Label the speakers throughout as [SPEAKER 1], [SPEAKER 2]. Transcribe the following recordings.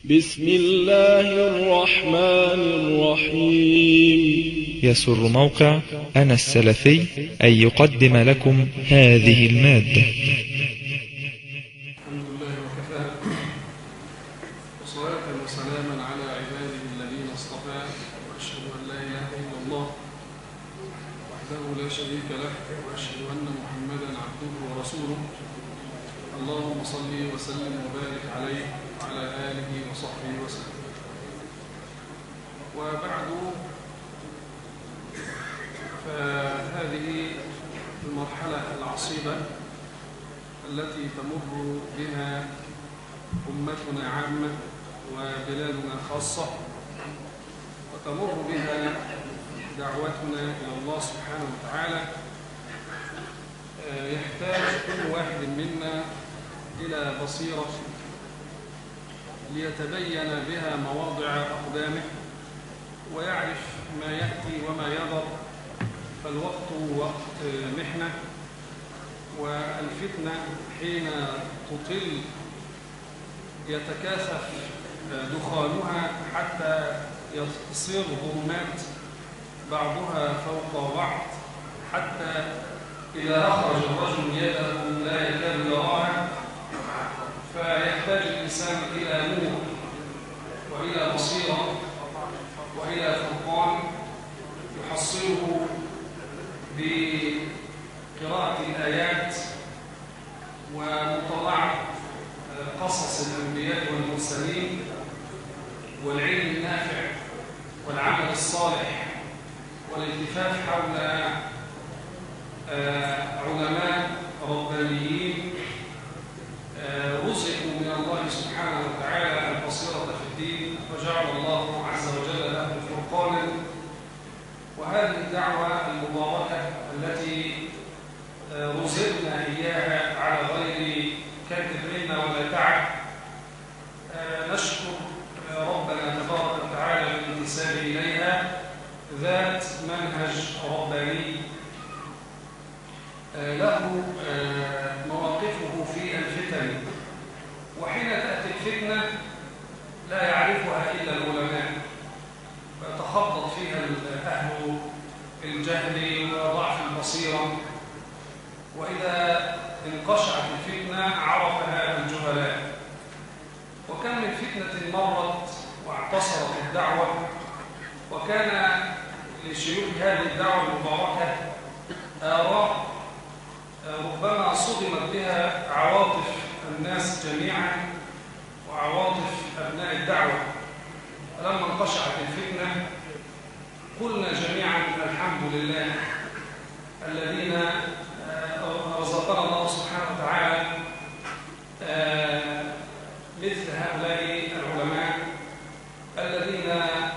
[SPEAKER 1] بسم الله الرحمن الرحيم
[SPEAKER 2] يسر موقع أنا السلفي أن يقدم لكم هذه المادة
[SPEAKER 3] الحمد لله وكفى وصلاة وسلاما على عباده الذين اصطفى وأشهد أن لا إله إلا الله وحده لا شريك له وأشهد أن محمدا عبده ورسوله اللهم صل وسلم وبارك عليه وعلى آله وصحبه وسلم وبعد فهذه المرحلة العصيبة التي تمر بها أمتنا عامة وبلادنا خاصة وتمر بها دعوتنا إلى الله سبحانه وتعالى آه، يحتاج كل واحد منا إلى بصيرة ليتبين بها مواضع أقدامه ويعرف ما يأتي وما يذر فالوقت وقت محنة والفتنة حين تطل يتكاثف دخانها حتى يصير ظلمات بعضها فوق بعض حتى إذا أخرج الرجل يده لا يكاد يراها فيحتاج الإنسان إلى نور وإلى بصيرة وإلى فرقان يحصله بقراءة الآيات ومطالعة قصص الأنبياء والمرسلين والعلم النافع والعمل الصالح والالتفاف حول آه، علماء ربانيين آه، رزقوا من الله سبحانه وتعالى البصيرة في الدين وجعل الله عز وجل لهم فرقانا وهذه الدعوة المباركة التي آه، رزقنا إياها على غير كاتب منا ولا تعب آه، نشكر آه، ربنا تبارك وتعالى بالانتساب إليها ذات منهج رباني آه، له آه، مواقفه في الفتن وحين تأتي الفتنة لا يعرفها إلا العلماء ويتخبط فيها أهل الجهل وضعف البصيرة وإذا انقشعت الفتنة عرفها الجهلاء وكم من فتنة مرت واعتصرت الدعوة وكان لشيوخ هذه الدعوة المباركة آراء ربما صدمت بها عواطف الناس جميعا وعواطف أبناء الدعوة فلما انقشعت الفتنة قلنا جميعا الحمد لله الذين آه، رزقنا الله سبحانه وتعالى آه، مثل هؤلاء العلماء الذين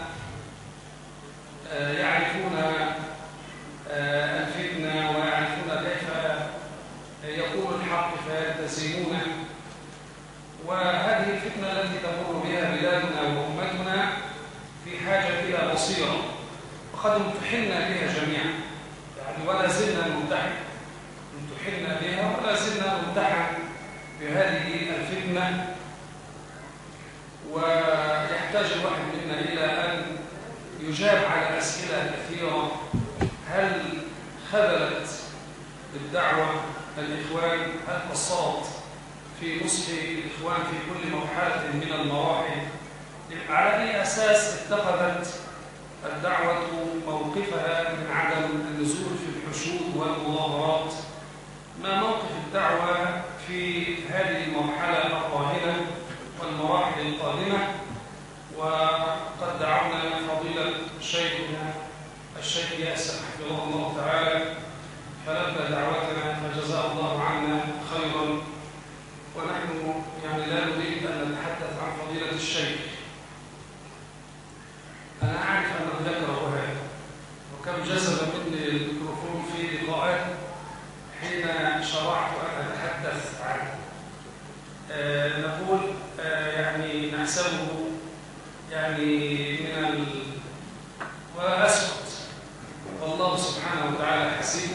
[SPEAKER 3] آه، يعرفون آه، الفتنة ويعرفون كيف يقول الحق فيلتزمونه وهذه الفتنة التي تمر بها بلادنا وأمتنا في حاجة إلى بصيرة وقد امتحنا بها جميعا يعني ولا زلنا نمتحن امتحنا بها ولا زلنا نمتحن بهذه الفتنة ويحتاج الواحد منا إلى أن يجاب على أسئلة كثيرة هل خذلت الدعوة الإخوان هل قصرت في نصح الإخوان في كل مرحلة من المراحل على أي أساس اتخذت الدعوة موقفها من عدم النزول في الحشود والمظاهرات ما موقف الدعوة في هذه المرحلة الراهنة والمراحل القادمة وقد دعونا فضيلة شيخنا الشيخ ياسر حفظه الله تعالى فلبى دعوتنا فجزاه الله عنا خيرا ونحن يعني لا نريد أن نتحدث عن فضيلة الشيخ أنا أعرف أنه يكره هذا وكم جذب مني الميكروفون في لقاءات حين شرعت أن أتحدث عنه آه نقول آه يعني نحسبه يعني من ال... وأسكت والله سبحانه وتعالى حسيبه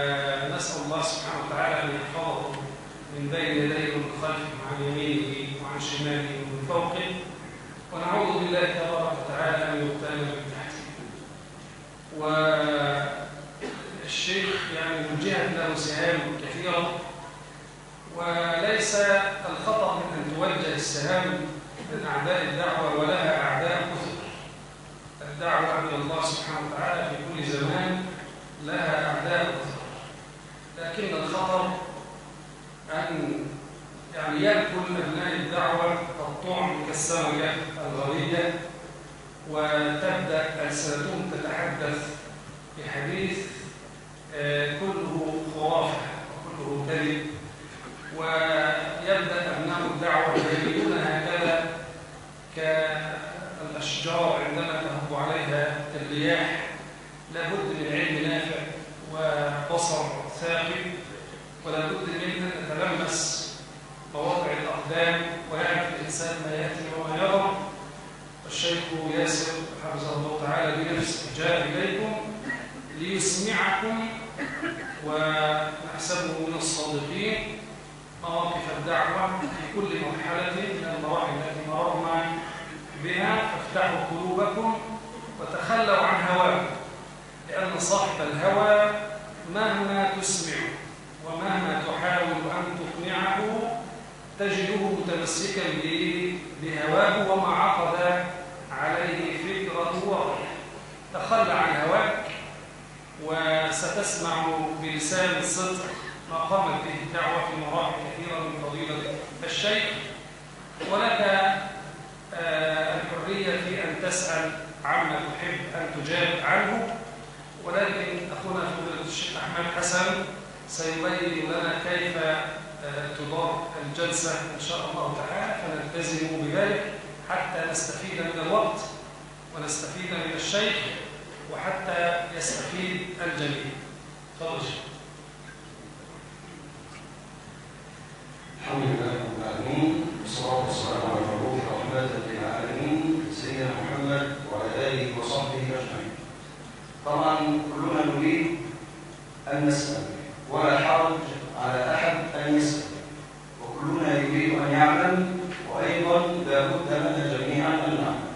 [SPEAKER 3] ونسأل الله سبحانه وتعالى أن يحفظه من بين يديه ومن خلفه وعن يمينه وعن عن شماله ومن فوقه ونعوذ بالله تبارك وتعالى أن يغتال من تحته والشيخ يعني وجهت له سهام كثيرة وليس الخطأ من أن توجه السهام من أعداء الدعوة ولها أعداء كثر الدعوة إلى الله سبحانه وتعالى في كل زمان لها أعداء كثر لكن الخطر أن يعني يأكل أبناء الدعوة الطعم كالسمكة الغرية وتبدأ ألسنتهم تتحدث بحديث آه، كله خرافة وكله كذب ويبدأ أبناء الدعوة يجدون هكذا كالأشجار عندما تهب عليها الرياح لابد من علم نافع وبصر ثاقب ولابد من أن نتلمس مواقع الأقدام ويعرف الإنسان ما يأتي وما يرى الشيخ ياسر حفظه الله تعالى بنفسه جاء إليكم ليسمعكم ونحسبه من الصادقين مواقف الدعوة في كل مرحلة من المراحل التي مررنا بها فافتحوا قلوبكم وتخلوا عن هواكم لأن صاحب الهوى مهما تسمع ومهما تحاول أن تقنعه تجده متمسكا بهواه وما عقد عليه فكرة ورأيه تخلى عن هواك وستسمع بلسان الصدق ما قامت به الدعوة في مراحل كثيرة من فضيلة الشيخ ولك آه، الحرية في أن تسأل عما تحب أن تجاب عنه ولكن أخونا فضيلة الشيخ أحمد حسن سيبين لنا كيف آه، تدار الجلسة إن شاء الله تعالى فنلتزم بذلك حتى نستفيد من الوقت ونستفيد من الشيخ وحتى يستفيد الجميع تفضل
[SPEAKER 4] الحمد لله رب العالمين والصلاة والسلام على المبعوث رحمة للعالمين سيدنا محمد وعلى آله وصحبه أجمعين. طبعا كلنا نريد أن نسأل ولا حرج على أحد أن يسأل وكلنا يريد أن يعمل وأيضا لابد لنا جميعا أن نعمل.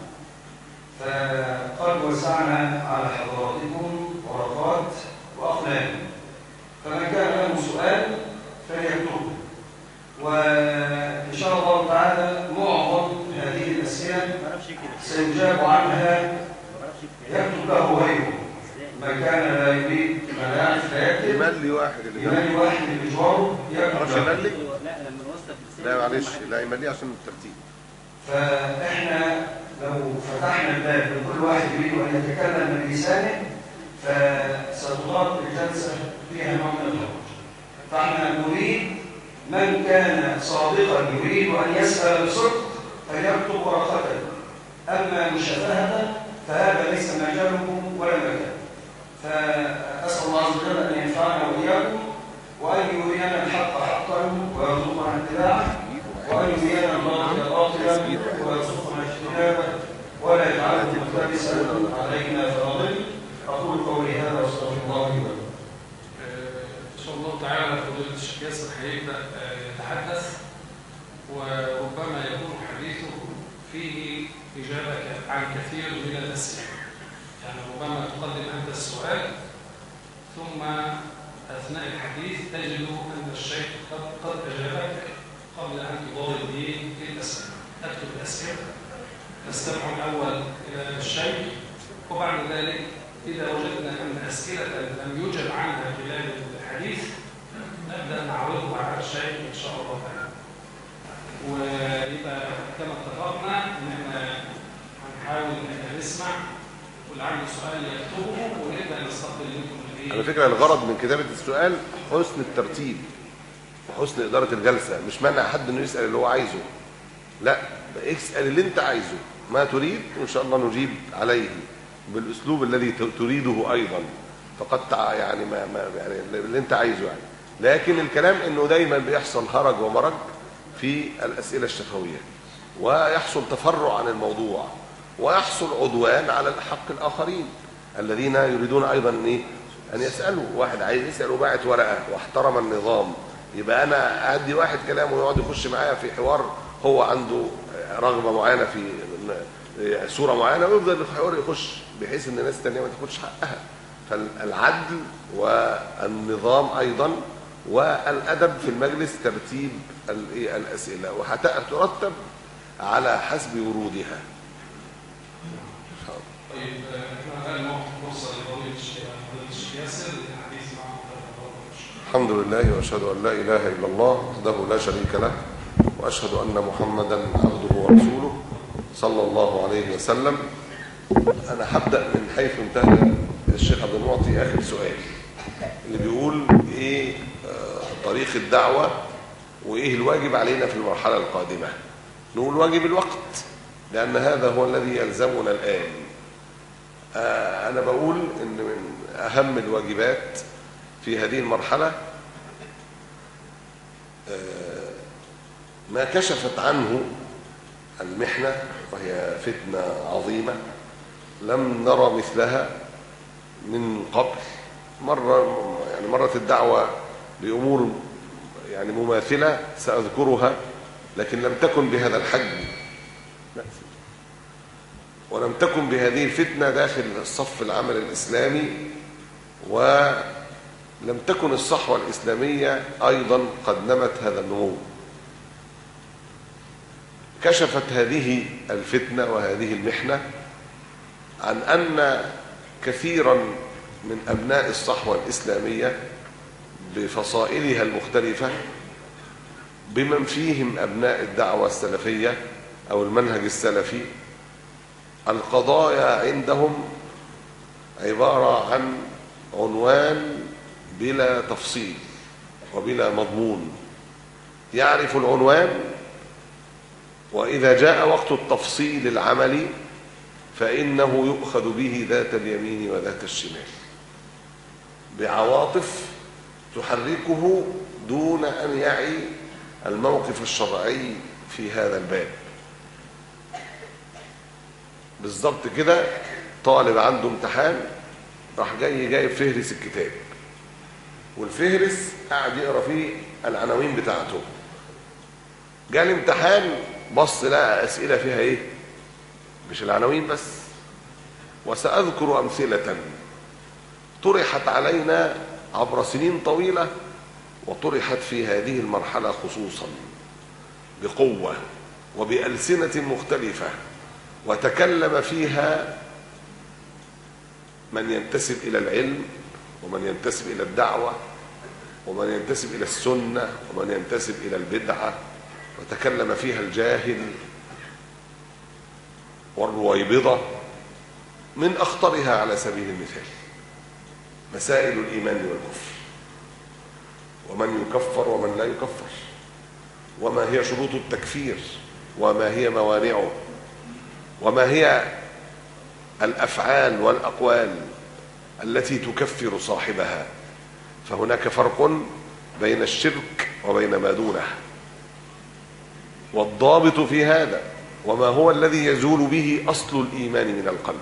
[SPEAKER 4] فقد وسعنا على حضراتكم ورقات وأقلام فمن كان له سؤال فليكتبه وإن شاء الله تعالى معظم هذه الأسئلة سيجاب عنها يكتب له غيره من كان لا يريد ما لا يعرف لا يكتب
[SPEAKER 5] يملي واحد اللي جنبه.
[SPEAKER 4] يملي واحد اللي بجواره
[SPEAKER 5] معرفش
[SPEAKER 4] يكتب له.
[SPEAKER 5] يملي
[SPEAKER 6] لا لما نوصل في
[SPEAKER 5] لا معلش لا يملي عشان الترتيب
[SPEAKER 4] فإحنا لو فتحنا الباب لكل واحد يريد أن يتكلم بلسانه فستضاد الجلسة فيها نوع من الحرج فإحنا نريد من كان صادقا يريد أن يسأل بصدق فليكتب ورقته أما مشافهة فهذا ليس مجاله ولا مكان فأسأل الله عز وجل أن ينفعنا وإياكم وأن يرينا الحق حقا ويرزقنا اتباعه وأن يرينا الباطل باطلا ويرزقنا اجتنابه ولا يجعله ملتبسا علينا فنضل أقول قولي هذا وأستغفر الله لي ولكم
[SPEAKER 3] إن شاء الله تعالى فضيلة الشيخ ياسر هيبدأ آه، يتحدث وربما يكون حديثه فيه إجابة عن كثير من الأسئلة يعني ربما تقدم أنت السؤال ثم أثناء الحديث تجد أن الشيخ قد, قد أجابك قبل أن تضارب به الأسئلة أكتب الأسئلة نستمع الأول إلى الشيخ وبعد ذلك إذا وجدنا أن أسئلة لم يجب عنها خلال الحديث نبدأ نعرضها على الشيخ إن شاء الله تعالى ويبقى كما اتفقنا إن احنا هنحاول إن احنا نسمع واللي عنده سؤال يكتبه ونبدأ نستقبل منكم الإيه؟
[SPEAKER 5] على فكرة الغرض من كتابة السؤال حسن الترتيب وحسن إدارة الجلسة مش مانع حد إنه يسأل اللي هو عايزه لا بقى اسأل اللي أنت عايزه ما تريد وإن شاء الله نجيب عليه بالأسلوب الذي ت- تريده أيضا فقد تع- يعني ما, ما يعني اللي أنت عايزه يعني لكن الكلام إنه دايما بيحصل هرج ومرج في الأسئلة الشفوية ويحصل تفرع عن الموضوع ويحصل عدوان على حق الآخرين الذين يريدون أيضا أن إيه؟ أن يسألوا واحد عايز يسأل وباعت ورقة واحترم النظام يبقى أنا أدي واحد كلامه ويقعد يخش معايا في حوار هو عنده رغبه معينه في صوره معينه ويفضل يحاول يخش بحيث ان الناس الثانيه ما تاخدش حقها فالعدل والنظام ايضا والادب في المجلس ترتيب الإيه؟ الاسئله وهترتب على حسب ورودها
[SPEAKER 3] طيب آه، احنا الان نعطي فرصه لفضيله الشيخ فضيلة الشيخ ياسر للحديث معه
[SPEAKER 5] الحمد لله واشهد ان لا اله الا الله وحده لا شريك له واشهد ان محمدا عبده ورسوله صلى الله عليه وسلم انا هبدا من حيث انتهى الشيخ عبد المعطي اخر سؤال اللي بيقول ايه آه، طريق الدعوه وايه الواجب علينا في المرحله القادمه نقول واجب الوقت لان هذا هو الذي يلزمنا الان آه، انا بقول ان من اهم الواجبات في هذه المرحله آه، ما كشفت عنه المحنه وهي فتنه عظيمه لم نرى مثلها من قبل مره يعني مرت الدعوه بامور يعني مماثله ساذكرها لكن لم تكن بهذا الحجم لا. ولم تكن بهذه الفتنه داخل الصف العمل الاسلامي ولم تكن الصحوه الاسلاميه ايضا قد نمت هذا النمو كشفت هذه الفتنه وهذه المحنه عن ان كثيرا من ابناء الصحوه الاسلاميه بفصائلها المختلفه بمن فيهم ابناء الدعوه السلفيه او المنهج السلفي القضايا عندهم عباره عن عنوان بلا تفصيل وبلا مضمون يعرف العنوان واذا جاء وقت التفصيل العملي فانه يؤخذ به ذات اليمين وذات الشمال بعواطف تحركه دون ان يعي الموقف الشرعي في هذا الباب بالظبط كده طالب عنده امتحان راح جاي جايب فهرس الكتاب والفهرس قاعد يقرا فيه العناوين بتاعته جاء الامتحان بص لقى اسئله فيها ايه مش العناوين بس وساذكر امثله طرحت علينا عبر سنين طويله وطرحت في هذه المرحله خصوصا بقوه وبالسنه مختلفه وتكلم فيها من ينتسب الى العلم ومن ينتسب الى الدعوه ومن ينتسب الى السنه ومن ينتسب الى البدعه وتكلم فيها الجاهل والرويبضه من اخطرها على سبيل المثال مسائل الايمان والكفر ومن يكفر ومن لا يكفر وما هي شروط التكفير وما هي موانعه وما هي الافعال والاقوال التي تكفر صاحبها فهناك فرق بين الشرك وبين ما دونه والضابط في هذا وما هو الذي يزول به اصل الايمان من القلب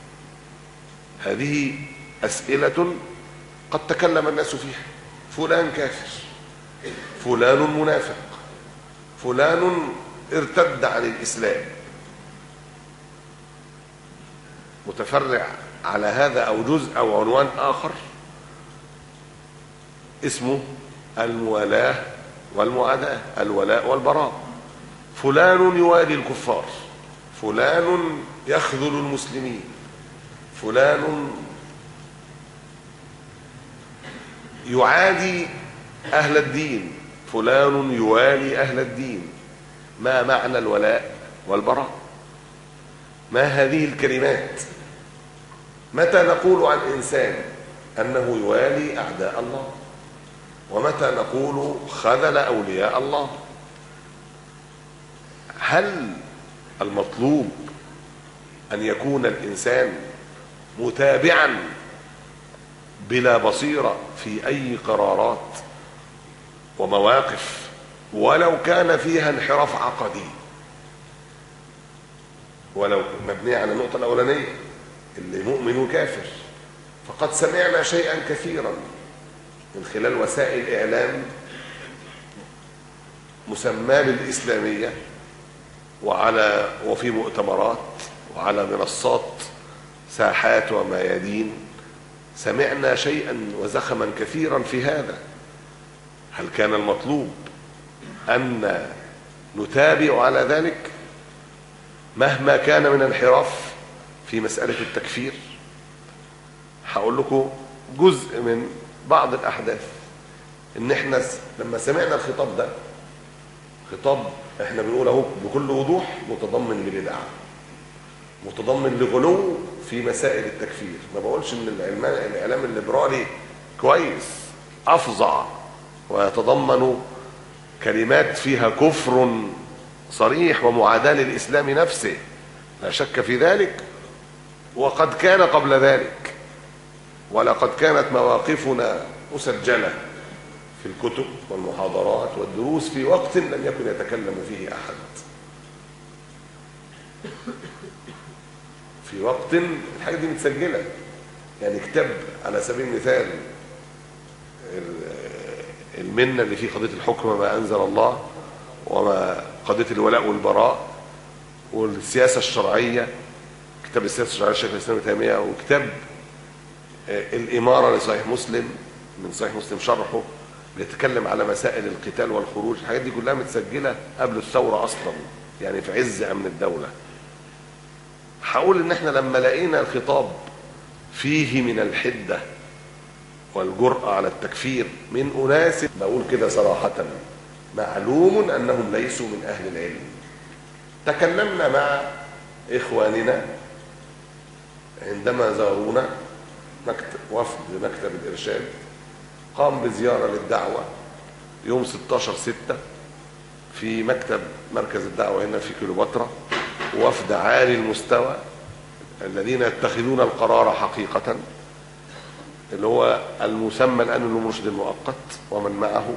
[SPEAKER 5] هذه اسئله قد تكلم الناس فيها فلان كافر فلان منافق فلان ارتد عن الاسلام متفرع على هذا او جزء او عنوان اخر اسمه الموالاه والمعاداه الولاء والبراء فلان يوالي الكفار فلان يخذل المسلمين فلان يعادي اهل الدين فلان يوالي اهل الدين ما معنى الولاء والبراء ما هذه الكلمات متى نقول عن انسان انه يوالي اعداء الله ومتى نقول خذل اولياء الله هل المطلوب ان يكون الانسان متابعا بلا بصيره في اي قرارات ومواقف ولو كان فيها انحراف عقدي ولو مبنيه على النقطه الاولانيه اللي مؤمن وكافر فقد سمعنا شيئا كثيرا من خلال وسائل اعلام مسماه بالاسلاميه وعلى وفي مؤتمرات وعلى منصات ساحات وميادين سمعنا شيئا وزخما كثيرا في هذا هل كان المطلوب ان نتابع على ذلك مهما كان من انحراف في مساله التكفير هقول لكم جزء من بعض الاحداث ان احنا س- لما سمعنا الخطاب ده خطاب احنا بنقول اهو بكل وضوح متضمن لبدع متضمن لغلو في مسائل التكفير ما بقولش ان العلمان- الاعلام الليبرالي كويس افظع ويتضمن كلمات فيها كفر صريح ومعاداه للاسلام نفسه لا شك في ذلك وقد كان قبل ذلك ولقد كانت مواقفنا مسجله في الكتب والمحاضرات والدروس في وقت لم يكن يتكلم فيه احد في وقت الحاجه دي متسجله يعني كتاب على سبيل المثال ال- المنه اللي فيه قضيه الحكم ما انزل الله وما قضيه الولاء والبراء والسياسه الشرعيه كتاب السياسه الشرعيه للشيخ الاسلام ابن تيميه وكتاب آه، الاماره لصحيح مسلم من صحيح مسلم شرحه بيتكلم على مسائل القتال والخروج الحاجات دي كلها متسجله قبل الثوره اصلا يعني في عز امن الدوله هقول ان احنا لما لقينا الخطاب فيه من الحده والجرأة على التكفير من أناس بقول كده صراحة معلوم أنهم ليسوا من أهل العلم تكلمنا مع إخواننا عندما زارونا مكتب وفد مكتب الإرشاد قام بزيارة للدعوة يوم 16 6 في مكتب مركز الدعوة هنا في كيلوباترا وفد عالي المستوى الذين يتخذون القرار حقيقة اللي هو المسمى الآن المرشد المؤقت ومن معه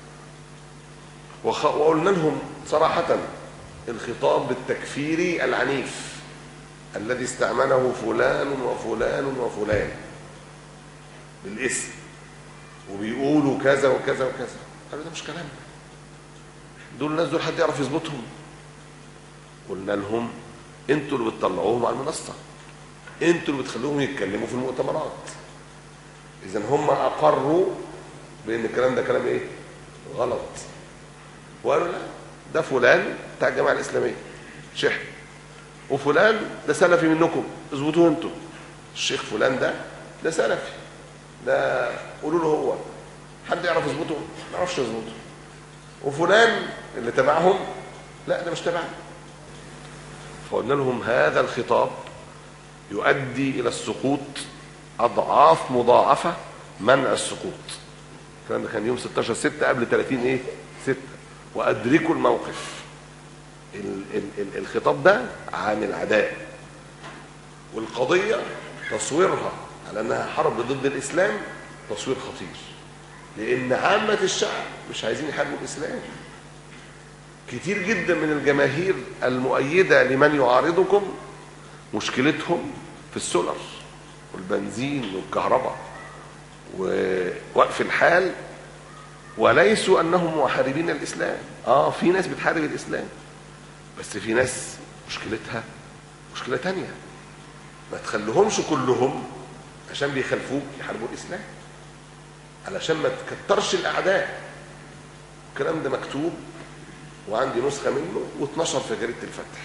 [SPEAKER 5] وخ... وقلنا لهم صراحة الخطاب التكفيري العنيف الذي استعمله فلان وفلان وفلان بالاسم وبيقولوا كذا وكذا وكذا قالوا ده مش كلام دول الناس دول حد يعرف يظبطهم قلنا لهم انتوا اللي بتطلعوهم على المنصه انتوا اللي بتخلوهم يتكلموا في المؤتمرات اذا هم اقروا بان الكلام ده كلام ايه غلط وقالوا لا ده فلان بتاع الجماعه الاسلاميه شيخ وفلان ده سلفي منكم اظبطوه انتوا الشيخ فلان ده ده سلفي ده قولوا له هو حد يعرف يظبطه ما يعرفش يظبطه وفلان اللي تبعهم لا ده مش تبعنا فقلنا لهم هذا الخطاب يؤدي الى السقوط اضعاف مضاعفه منع السقوط الكلام ده كان يوم 16 6 قبل 30 ايه 6 وادركوا الموقف ال ال ال الخطاب ده عامل عداء والقضيه تصويرها على انها حرب ضد الاسلام تصوير خطير لان عامه الشعب مش عايزين يحاربوا الاسلام كتير جدا من الجماهير المؤيده لمن يعارضكم مشكلتهم في السولر والبنزين والكهرباء ووقف الحال وليسوا انهم محاربين الاسلام اه في ناس بتحارب الاسلام بس في ناس مشكلتها مشكله تانية ما تخليهمش كلهم عشان بيخالفوك يحاربوا الاسلام علشان ما تكترش الاعداء الكلام ده مكتوب وعندي نسخه منه واتنشر في جريده الفتح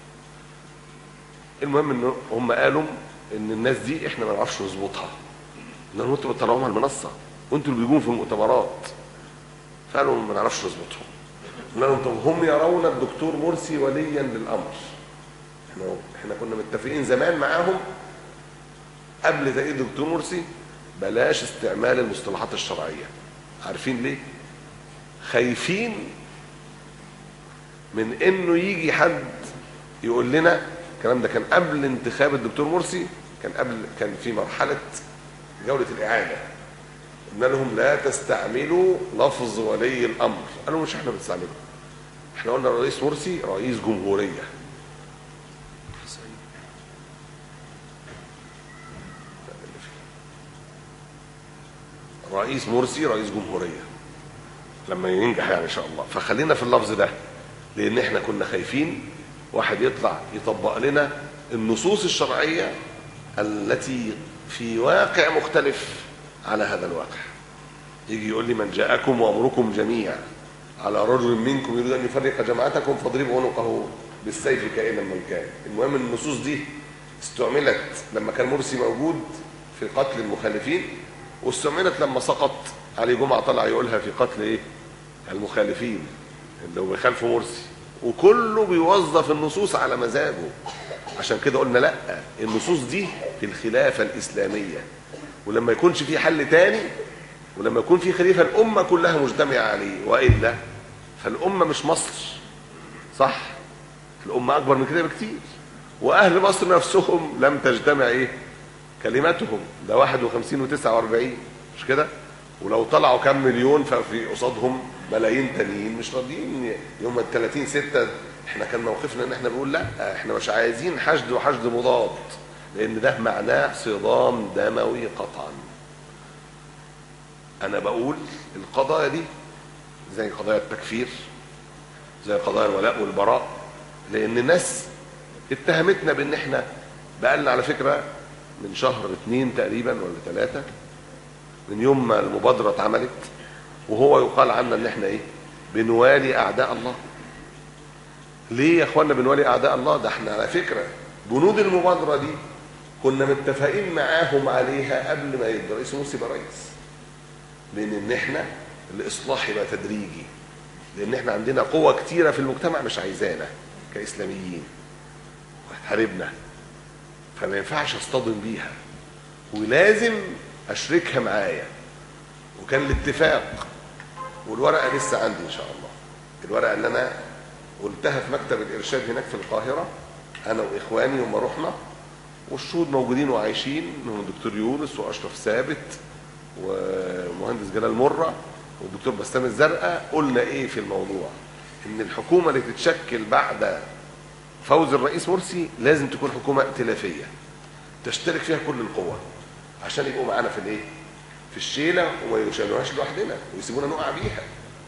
[SPEAKER 5] المهم ان هم قالوا ان الناس دي احنا ما نعرفش نظبطها ان انتوا بتطلعوهم على المنصه وانتوا اللي بيجون في المؤتمرات فقالوا ما نعرفش نظبطهم قلنا لهم طب هم يرون الدكتور مرسي وليا للامر احنا احنا كنا متفقين زمان معاهم قبل تأييد الدكتور مرسي بلاش استعمال المصطلحات الشرعيه عارفين ليه خايفين من انه يجي حد يقول لنا الكلام ده كان قبل انتخاب الدكتور مرسي كان قبل كان في مرحله جوله الاعاده قلنا لهم لا تستعملوا لفظ ولي الامر قالوا مش احنا بنستعمله احنا قلنا الرئيس مرسي رئيس جمهوريه رئيس مرسي رئيس جمهوريه لما ينجح يعني ان شاء الله فخلينا في اللفظ ده لان احنا كنا خايفين واحد يطلع يطبق لنا النصوص الشرعيه التي في واقع مختلف على هذا الواقع يجي يقول لي من جاءكم وامركم جميع على رجل منكم يريد ان يفرق جماعتكم فاضربوا عنقه بالسيف كائنا من كان المهم ان النصوص دي استعملت لما كان مرسي موجود في قتل المخالفين واستعملت لما سقط علي جمعه طلع يقولها في قتل ايه المخالفين اللي هو بيخالفوا مرسي وكله بيوظف النصوص على مزاجه عشان كده قلنا لا النصوص دي في الخلافه الاسلاميه ولما يكونش في حل تاني ولما يكون في خليفه الامه كلها مجتمعه عليه والا فالامه مش مصر صح الامه اكبر من كده بكتير واهل مصر نفسهم لم تجتمع ايه كلمتهم ده 51 و49 مش كده ولو طلعوا كام مليون ففي قصادهم ملايين تانيين مش راضيين يوم ال 30 6 احنا كان موقفنا ان احنا بنقول لا احنا مش عايزين حشد وحشد مضاد لان ده معناه صدام دموي قطعا انا بقول القضايا دي زي قضايا التكفير زي قضايا الولاء والبراء لان الناس اتهمتنا بان احنا بقالنا على فكره من شهر اتنين تقريبا ولا ثلاثه من يوم ما المبادره اتعملت وهو يقال عنا ان احنا ايه بنوالي اعداء الله ليه يا اخوانا بنوالي اعداء الله ده احنا على فكره بنود المبادره دي كنا متفقين معاهم عليها قبل ما يبقى رئيس مرسي يبقى رئيس لان ان احنا الاصلاح يبقى تدريجي لان احنا عندنا قوة كتيرة في المجتمع مش عايزانا كاسلاميين وهتحاربنا فما ينفعش اصطدم بيها ولازم اشركها معايا وكان الاتفاق والورقه لسه عندي ان شاء الله الورقه اللي انا قلتها في مكتب الارشاد هناك في القاهره انا واخواني يوم ما رحنا والشهود موجودين وعايشين منهم الدكتور يونس واشرف ثابت ومهندس جلال مره والدكتور بسام الزرقاء قلنا ايه في الموضوع ان الحكومه اللي تتشكل بعد فوز الرئيس مرسي لازم تكون حكومه ائتلافيه تشترك فيها كل القوى عشان يبقوا معانا في الايه في الشيله وما يشيلوهاش لوحدنا ويسيبونا نقع بيها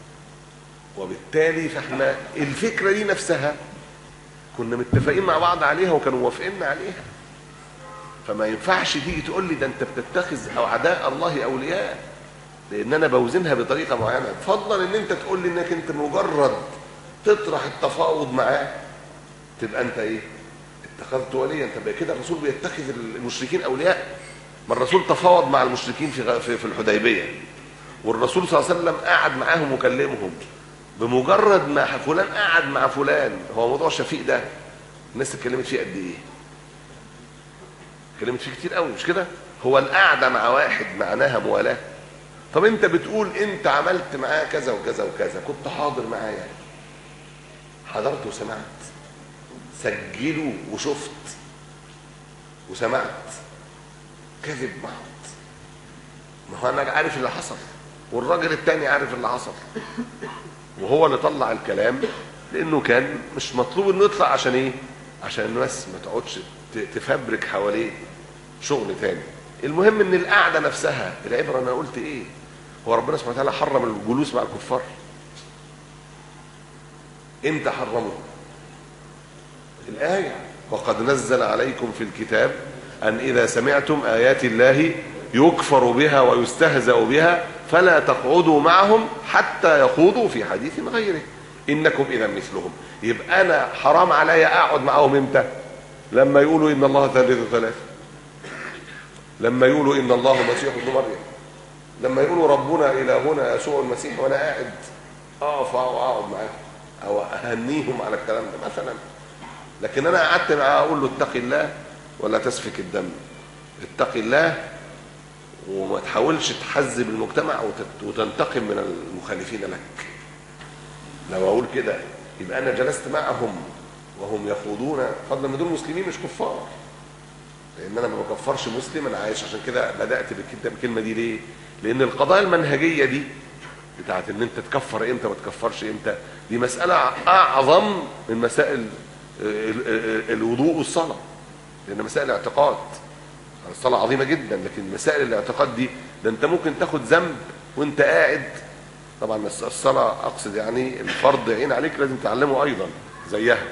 [SPEAKER 5] وبالتالي فاحنا الفكره دي نفسها كنا متفقين مع بعض عليها وكانوا موافقين عليها فما ينفعش تيجي تقول لي ده انت بتتخذ اعداء الله اولياء لان انا بوزنها بطريقه معينه فضلا ان انت تقول لي انك انت مجرد تطرح التفاوض معاه تبقى انت ايه اتخذت وليا انت بقى كده الرسول بيتخذ المشركين اولياء ما الرسول تفاوض مع المشركين في في, في الحديبيه والرسول صلى الله عليه وسلم قعد معاهم وكلمهم بمجرد ما فلان قعد مع فلان هو موضوع شفيق ده الناس اتكلمت فيه قد ايه اتكلمت فيه كتير قوي مش كده هو القعده مع واحد معناها موالاه طب انت بتقول انت عملت معاه كذا وكذا وكذا كنت حاضر معايا حضرت وسمعت سجلوا وشفت وسمعت كذب بعض ما هو انا عارف اللي حصل والراجل التاني عارف اللي حصل وهو اللي طلع الكلام لانه كان مش مطلوب انه يطلع عشان ايه عشان الناس ما تقعدش تفبرك حواليه شغل تاني المهم ان القعده نفسها العبره انا قلت ايه هو ربنا سبحانه وتعالى حرم الجلوس مع الكفار امتى حرمه الايه وقد نزل عليكم في الكتاب ان اذا سمعتم ايات الله يكفر بها ويستهزا بها فلا تقعدوا معهم حتى يخوضوا في حديث غيره انكم اذا مثلهم يبقى انا حرام عليا اقعد معاهم امتى لما يقولوا ان الله ثالث ثلاثه لما يقولوا ان الله مسيح ابن مريم لما يقولوا ربنا الهنا يسوع المسيح وانا قاعد اقف واقعد معاهم او اهنيهم على الكلام ده مثلا لكن انا قعدت معاه اقول له اتق الله ولا تسفك الدم اتق الله وما تحاولش تحزب المجتمع وتنتقم من المخالفين لك لو اقول كده يبقى انا جلست معهم وهم يخوضون فضلا ان دول مسلمين مش كفار لان انا ما بكفرش مسلم انا عايش عشان كده بدات بالكلمه دي ليه لان القضايا المنهجيه دي بتاعت ان انت تكفر امتى ما تكفرش امتى دي مساله اعظم من مسائل الوضوء والصلاه لان مسائل اعتقاد الصلاه عظيمه جدا لكن مسائل الاعتقاد دي ده انت ممكن تاخد ذنب وانت قاعد طبعا الصلاه اقصد يعني الفرض عين عليك لازم تعلمه ايضا زيها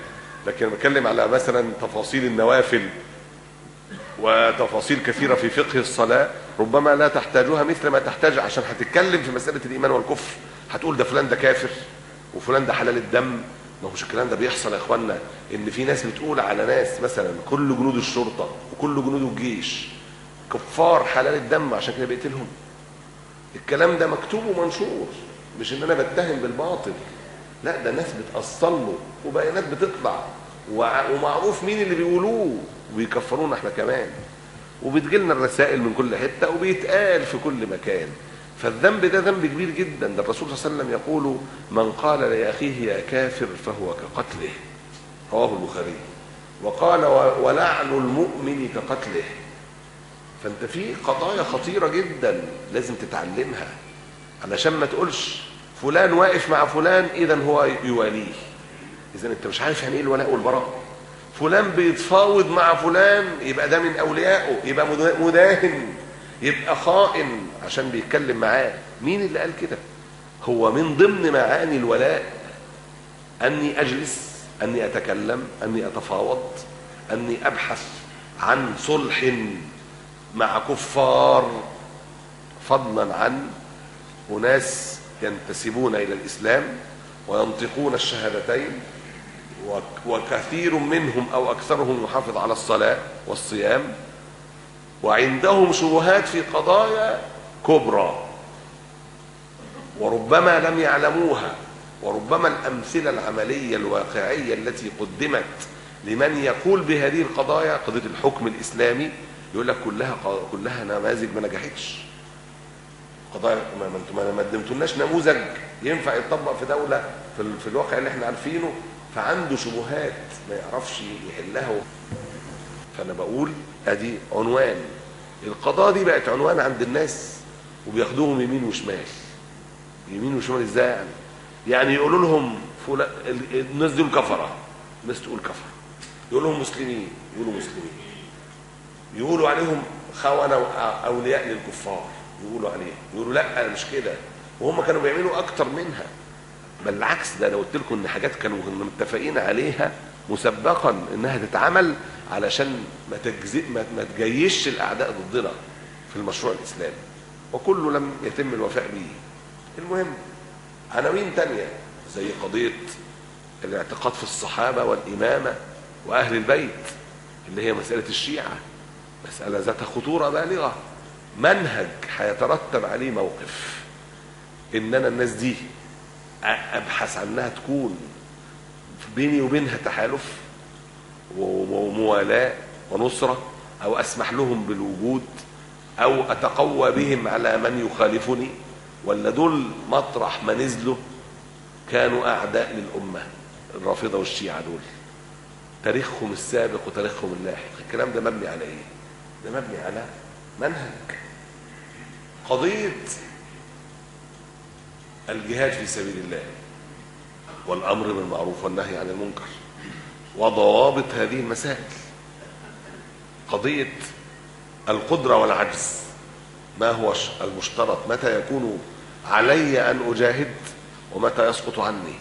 [SPEAKER 5] لكن بتكلم على مثلا تفاصيل النوافل وتفاصيل كثيرة في فقه الصلاة ربما لا تحتاجها مثل ما تحتاج عشان هتتكلم في مسألة الإيمان والكفر هتقول ده فلان ده كافر وفلان ده حلال الدم ما هوش الكلام ده بيحصل يا اخوانا ان في ناس بتقول على ناس مثلا كل جنود الشرطة وكل جنود الجيش كفار حلال الدم عشان كده بيقتلهم الكلام ده مكتوب ومنشور مش ان انا بتهم بالباطل لا ده ناس بتأصل له وبيانات بتطلع وع- ومعروف مين اللي بيقولوه وبيكفرونا احنا كمان وبتجيلنا الرسائل من كل حته وبيتقال في كل مكان فالذنب ده ذنب كبير جدا ده الرسول صلى الله عليه وسلم يقول من قال لاخيه يا كافر فهو كقتله رواه البخاري وقال و- ولعن المؤمن كقتله فانت في قضايا خطيره جدا لازم تتعلمها علشان ما تقولش فلان واقف مع فلان اذا هو يواليه اذا انت مش عارف يعني ايه الولاء والبراء فلان بيتفاوض مع فلان يبقى ده من اوليائه يبقى مدا- مداهن يبقى خائن عشان بيتكلم معاه مين اللي قال كده هو من ضمن معاني الولاء اني اجلس اني اتكلم اني اتفاوض اني ابحث عن صلح مع كفار فضلا عن أناس ينتسبون إلى الإسلام وينطقون الشهادتين وك- وكثير منهم أو أكثرهم يحافظ على الصلاة والصيام وعندهم شبهات في قضايا كبرى وربما لم يعلموها وربما الأمثلة العملية الواقعية التي قدمت لمن يقول بهذه القضايا قضية الحكم الإسلامي يقول لك كلها كلها نماذج ما نجحتش قضايا ما ما انتم ما قدمتولناش نموذج ينفع يتطبق في دوله في, ال- في الواقع اللي احنا عارفينه فعنده شبهات ما يعرفش يحلها فانا بقول ادي عنوان القضاء دي بقت عنوان عند الناس وبياخدوهم يمين وشمال يمين وشمال ازاي يعني يعني يقولوا لهم فلان ال- الناس دول كفره الناس تقول كفره يقولوا لهم مسلمين يقولوا مسلمين يقولوا عليهم خونة أولياء للكفار يقولوا عليه يقولوا لا مش كده وهم كانوا بيعملوا أكتر منها بل العكس ده لو قلت لكم إن حاجات كانوا كنا متفقين عليها مسبقا إنها تتعمل علشان ما تجزئ ما, ما تجيش الأعداء ضدنا في المشروع الإسلامي وكله لم يتم الوفاء به المهم عناوين تانية زي قضية الاعتقاد في الصحابة والإمامة وأهل البيت اللي هي مسألة الشيعة مسألة ذات خطورة بالغة منهج هيترتب عليه موقف إن أنا الناس دي أ- أبحث عنها تكون بيني وبينها تحالف و- وموالاة ونصرة أو أسمح لهم بالوجود أو أتقوى بهم على من يخالفني ولا دول مطرح ما نزلوا كانوا أعداء للأمة الرافضة والشيعة دول تاريخهم السابق وتاريخهم اللاحق الكلام ده مبني على ايه ده مبني على منهج قضية الجهاد في سبيل الله والأمر بالمعروف والنهي عن المنكر وضوابط هذه المسائل قضية القدرة والعجز ما هو ش- المشترط متى يكون علي أن أجاهد ومتى يسقط عني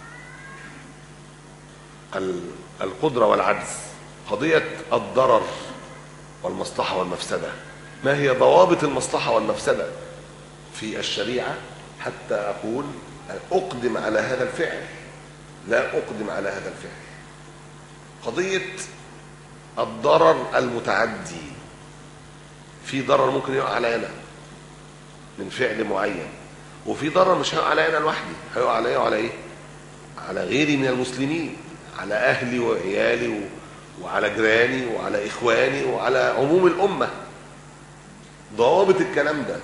[SPEAKER 5] ال- القدرة والعجز قضية الضرر والمصلحة والمفسدة ما هي ضوابط المصلحة والمفسدة في الشريعة حتى أقول أقدم على هذا الفعل لا أقدم على هذا الفعل قضية الضرر المتعدي في ضرر ممكن يقع علي أنا من فعل معين وفي ضرر مش هيقع علي أنا لوحدي هيقع علي وعلى إيه؟ على غيري من المسلمين على أهلي وعيالي و... وعلى جيراني وعلى إخواني وعلى عموم الأمة ضوابط الكلام ده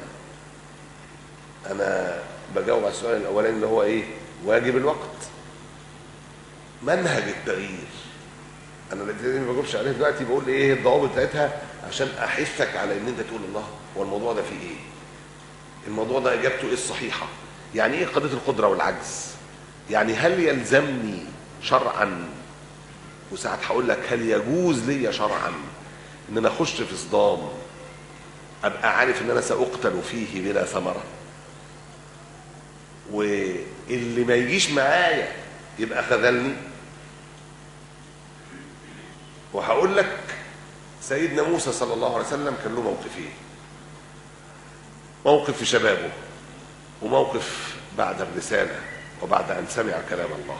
[SPEAKER 5] أنا بجاوب على السؤال الأولاني اللي هو إيه واجب الوقت منهج التغيير أنا اللي ما بجاوبش عليه دلوقتي بقول إيه الضوابط بتاعتها عشان أحثك على إن أنت تقول الله هو الموضوع ده فيه إيه الموضوع ده إجابته إيه الصحيحة يعني إيه قضية القدرة والعجز يعني هل يلزمني شرعا وساعات هقول لك هل يجوز لي شرعا ان انا اخش في صدام ابقى عارف ان انا ساقتل فيه بلا ثمره واللي ما يجيش معايا يبقى خذلني وهقول لك سيدنا موسى صلى الله عليه وسلم كان له موقفين موقف في شبابه وموقف بعد الرسالة وبعد أن سمع كلام الله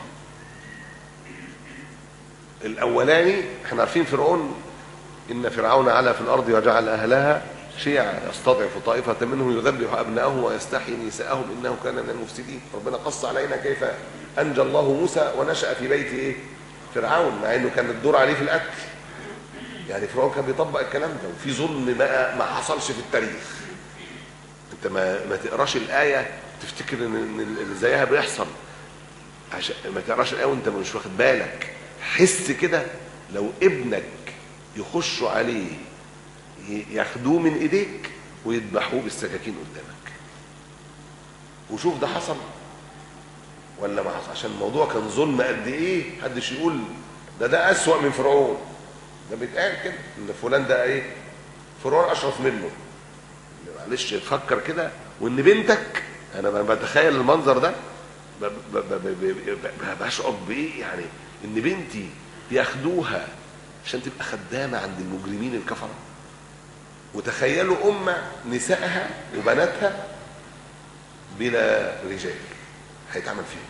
[SPEAKER 5] الأولاني احنا عارفين فرعون إن فرعون علا في الأرض وجعل أهلها شيعا يستضعف طائفة منهم يذبح أبناءهم ويستحيي نساءهم إنه كان من المفسدين ربنا قص علينا كيف أنجى الله موسى ونشأ في بيت إيه؟ فرعون مع إنه كان الدور عليه في القتل يعني فرعون كان بيطبق الكلام ده وفي ظلم ما ما حصلش في التاريخ انت ما ما تقراش الايه تفتكر ان إن اللي زيها بيحصل عشان ما تقراش الايه وانت مش واخد بالك حس كده لو ابنك يخشوا عليه ي- ياخدوه من ايديك ويذبحوه بالسكاكين قدامك وشوف ده حصل ولا ما حصل عشان الموضوع كان ظلم قد ايه محدش يقول ده ده اسوأ من فرعون ده بيتقال كده ان فلان ده ايه فرعون اشرف منه معلش تفكر كده وان بنتك انا لما بتخيل المنظر ده ب- ب- ب- ب- ب- ب- بشعر بايه يعني ان بنتي ياخدوها عشان تبقى خدامه عند المجرمين الكفره وتخيلوا امه نسائها وبناتها بلا رجال هيتعمل فيهم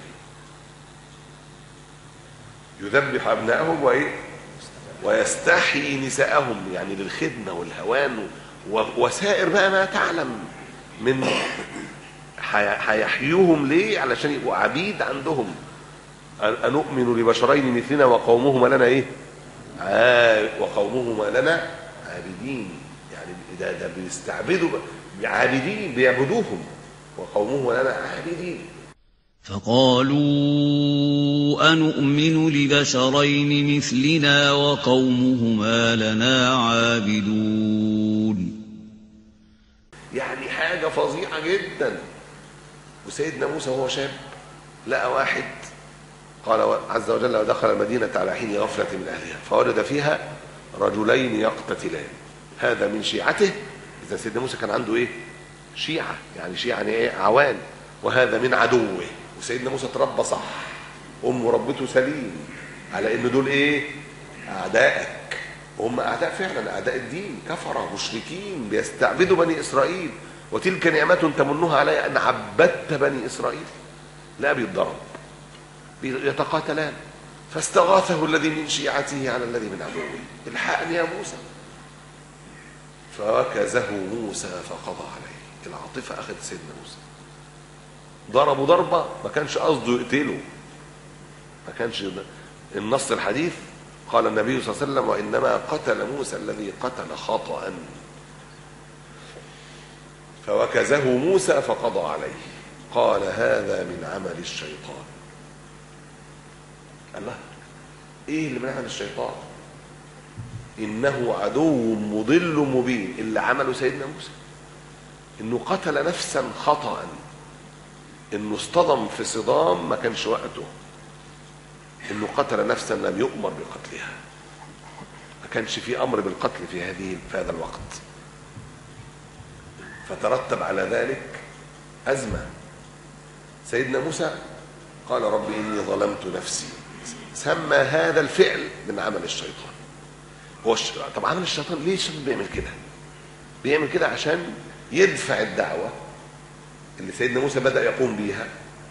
[SPEAKER 5] ايه يذبح ابنائهم وايه ويستحيي نساءهم يعني للخدمه والهوان و- وسائر بقى ما تعلم من حي- هيحيوهم ليه علشان يبقوا عبيد عندهم أن- أنؤمن لبشرين مثلنا وقومهما لنا إيه عا- وقومهما لنا عابدين يعني ده ده بيستعبدوا ب- عابدين بيعبدوهم وقومهما لنا عابدين
[SPEAKER 6] فقالوا أنؤمن لبشرين مثلنا وقومهما لنا عابدون
[SPEAKER 5] يعني حاجة فظيعة جدا وسيدنا موسى وهو شاب لقى واحد قال عز وجل ودخل المدينة على حين غفلة من أهلها فوجد فيها رجلين يقتتلان هذا من شيعته إذا سيدنا موسى كان عنده إيه شيعة يعني شيعة يعني إيه عوان وهذا من عدوه وسيدنا موسى تربى صح أمه ربته سليم على إن دول إيه أعدائك وهم أعداء فعلا أعداء الدين كفرة مشركين بيستعبدوا بني إسرائيل وتلك نعمة تمنها علي أن عبدت بني إسرائيل لا بيتضرب يتقاتلان فاستغاثه الذي من شيعته على الذي من عدوه الحقني يا موسى فوكزه موسى فقضى عليه العاطفة أخذ سيدنا موسى ضربوا ضربة ما كانش قصده يقتله ما كانش النص الحديث قال النبي صلى الله عليه وسلم وإنما قتل موسى الذي قتل خطأ فوكزه موسى فقضى عليه قال هذا من عمل الشيطان الله ايه اللي من عمل الشيطان انه عدو مضل مبين اللي عمله سيدنا موسى انه قتل نفسا خطأ انه اصطدم في صدام ما كانش وقته انه قتل نفسا لم يؤمر بقتلها ما كانش في امر بالقتل في هذه في هذا الوقت فترتب على ذلك ازمه سيدنا موسى قال رب اني ظلمت نفسي سمى هذا الفعل من عمل الشيطان هو الش... طب عمل الشيطان ليه الشيطان بيعمل كده بيعمل كده عشان يدفع الدعوه اللي سيدنا موسى بدا يقوم بيها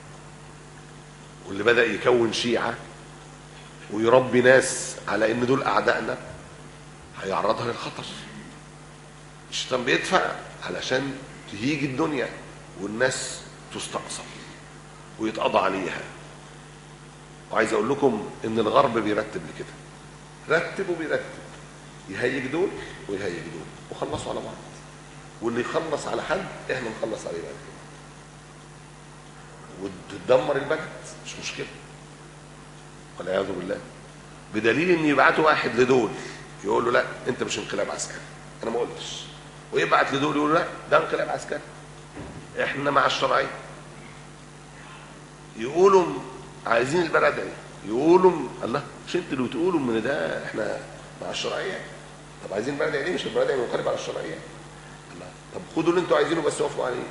[SPEAKER 5] واللي بدا يكون شيعه ويربي ناس على ان دول اعدائنا هيعرضها للخطر الشيطان بيدفع علشان تهيج الدنيا والناس تستأصل ويتقضى عليها وعايز اقول لكم ان الغرب بيرتب لكده رتب وبيرتب يهيج دول ويهيج دول وخلصوا على بعض واللي يخلص على حد احنا نخلص عليه بعد كده وتدمر البلد مش مشكله والعياذ بالله بدليل ان يبعتوا واحد لدول يقول له لا انت مش انقلاب عسكري انا ما قلتش ويبعت لدول يقول له لا ده انقلاب عسكري احنا مع الشرعيه يقولوا عايزين البلد ايه يقولوا الله مش انتوا اللي بتقولوا ان ده احنا مع الشرعيه طب عايزين البلد يعني مش البلد يعني منقلب على الشرعيه الله طب خدوا اللي انتوا عايزينه بس وافقوا عليه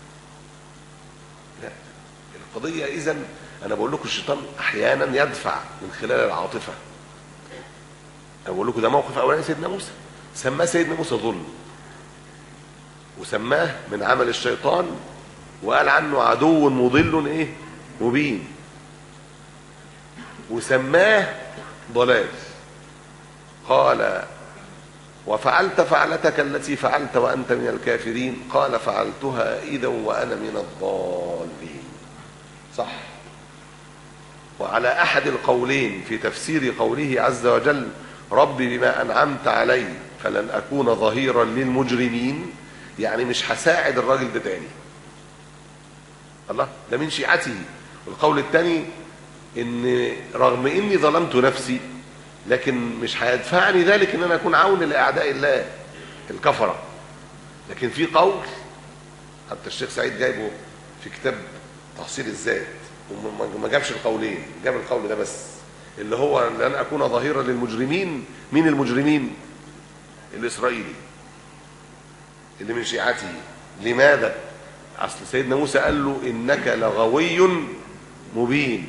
[SPEAKER 5] لا القضيه اذا انا بقول لكم الشيطان احيانا يدفع من خلال العاطفه اقول لكم ده موقف اولاني سيدنا موسى سماه سيدنا موسى ظلم وسماه من عمل الشيطان وقال عنه عدو مضل ايه مبين وسماه ضلال قال وفعلت فعلتك التي فعلت وانت من الكافرين قال فعلتها اذا وانا من الضالين صح وعلى احد القولين في تفسير قوله عز وجل رب بما انعمت علي فلن اكون ظهيرا للمجرمين يعني مش هساعد الراجل ده تاني الله ده من شيعته والقول الثاني ان رغم اني ظلمت نفسي لكن مش هيدفعني ذلك ان انا اكون عون لاعداء الله الكفره لكن في قول حتى الشيخ سعيد جايبه في كتاب تحصيل الذات وما ما جابش القولين جاب القول ده بس اللي هو لن اكون ظهيرا للمجرمين مين المجرمين الاسرائيلي اللي من شيعته لماذا اصل سيدنا موسى قال له انك لغوي مبين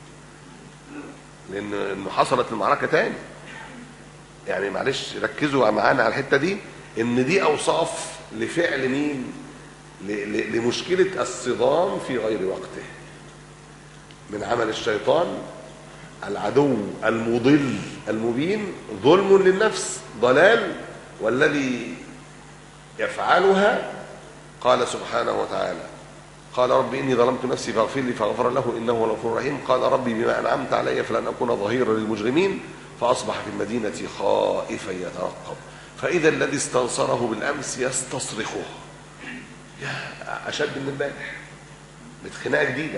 [SPEAKER 5] لان انه حصلت المعركه تاني يعني معلش ركزوا معانا على الحته دي ان دي اوصاف لفعل مين ل- ل- لمشكله الصدام في غير وقته من عمل الشيطان العدو المضل المبين ظلم للنفس ضلال والذي يفعلها قال سبحانه وتعالى قال رب إني ظلمت نفسي فاغفر لي فغفر له إنه هو الغفور الرحيم قال ربي بما أنعمت علي فلن أكون ظهيرا للمجرمين فأصبح في المدينة خائفا يترقب فإذا الذي استنصره بالأمس يستصرخه يا أشد من امبارح بخناقة جديدة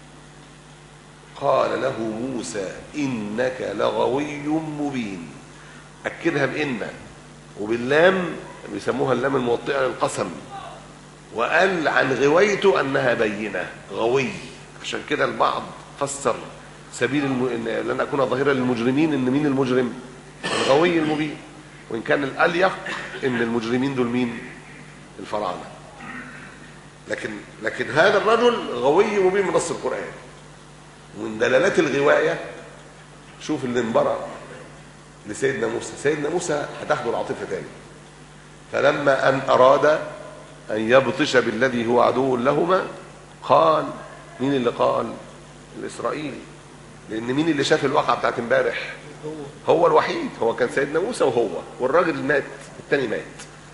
[SPEAKER 5] قال له موسى إنك لغوي مبين أكدها بإن وباللام بيسموها اللام الموطئة للقسم وقال عن غويته انها بينه غوي عشان كده البعض فسر سبيل الم... إن لن اكون ظهيرا للمجرمين ان مين المجرم الغوي المبين وان كان الاليق ان المجرمين دول مين الفراعنه لكن لكن هذا الرجل غوي مبين من نص القران ومن دلالات الغوايه شوف اللي انبرأ لسيدنا موسى سيدنا موسى هتاخده العاطفه تاني فلما ان اراد أن يبطش بالذي هو عدو لهما قال مين اللي قال الإسرائيلي لأن مين اللي شاف الواقعة بتاعت امبارح هو الوحيد هو كان سيدنا موسى وهو والراجل مات التاني مات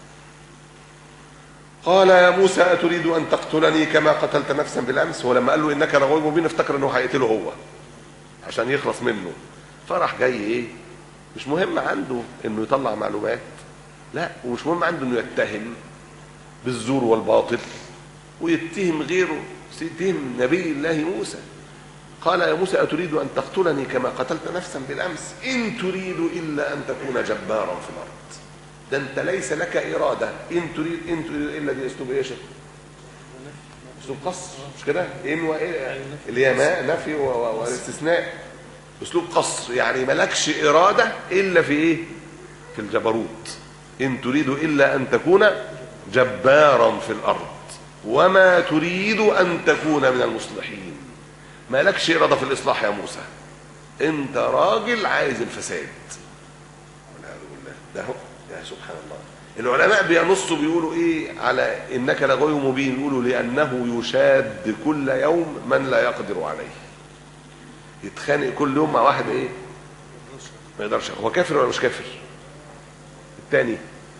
[SPEAKER 5] قال يا موسى أتريد أن تقتلني كما قتلت نفسا بالأمس ولما قال له إنك لغوي مبين افتكر إنه هيقتله هو عشان يخلص منه فراح جاي إيه مش مهم عنده إنه يطلع معلومات لا ومش مهم عنده إنه يتهم بالزور والباطل ويتهم غيره يتهم نبي الله موسى قال يا موسى أتريد أن تقتلني كما قتلت نفسا بالأمس إن تريد إلا أن تكون جبارا في الأرض ده أنت ليس لك إرادة إن تريد إن تريد إلا دي أسلوب إيش أسلوب قصر مش كده إن وإيه اللي هي ما نفي و- و- والاستثناء أسلوب قصر يعني ملكش إرادة إلا في إيه في الجبروت إن تريد إلا أن تكون جبارا في الارض وما تريد ان تكون من المصلحين ما لكش اراده في الاصلاح يا موسى انت راجل عايز الفساد والعياذ بالله ده هو يا سبحان الله العلماء بينصوا بيقولوا ايه على انك لغوي مبين يقولوا لانه يشاد كل يوم من لا يقدر عليه يتخانق كل يوم مع واحد ايه ما يقدرش هو كافر ولا مش كافر الثاني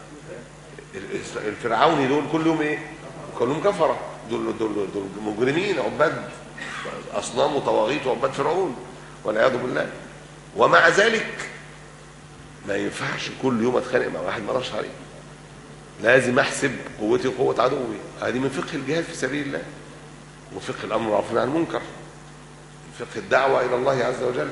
[SPEAKER 5] الفرعوني دول كلهم ايه كلهم كفره دول دول دول مجرمين عباد اصنام وطواغيت وعباد فرعون والعياذ بالله ومع ذلك ما ينفعش كل يوم اتخانق مع واحد ما اعرفش عليه لازم احسب قوتي وقوه عدوي هذه من فقه الجهاد في سبيل الله وفقه الامر بالمعروف والنهي عن المنكر فقه الدعوه الى الله عز وجل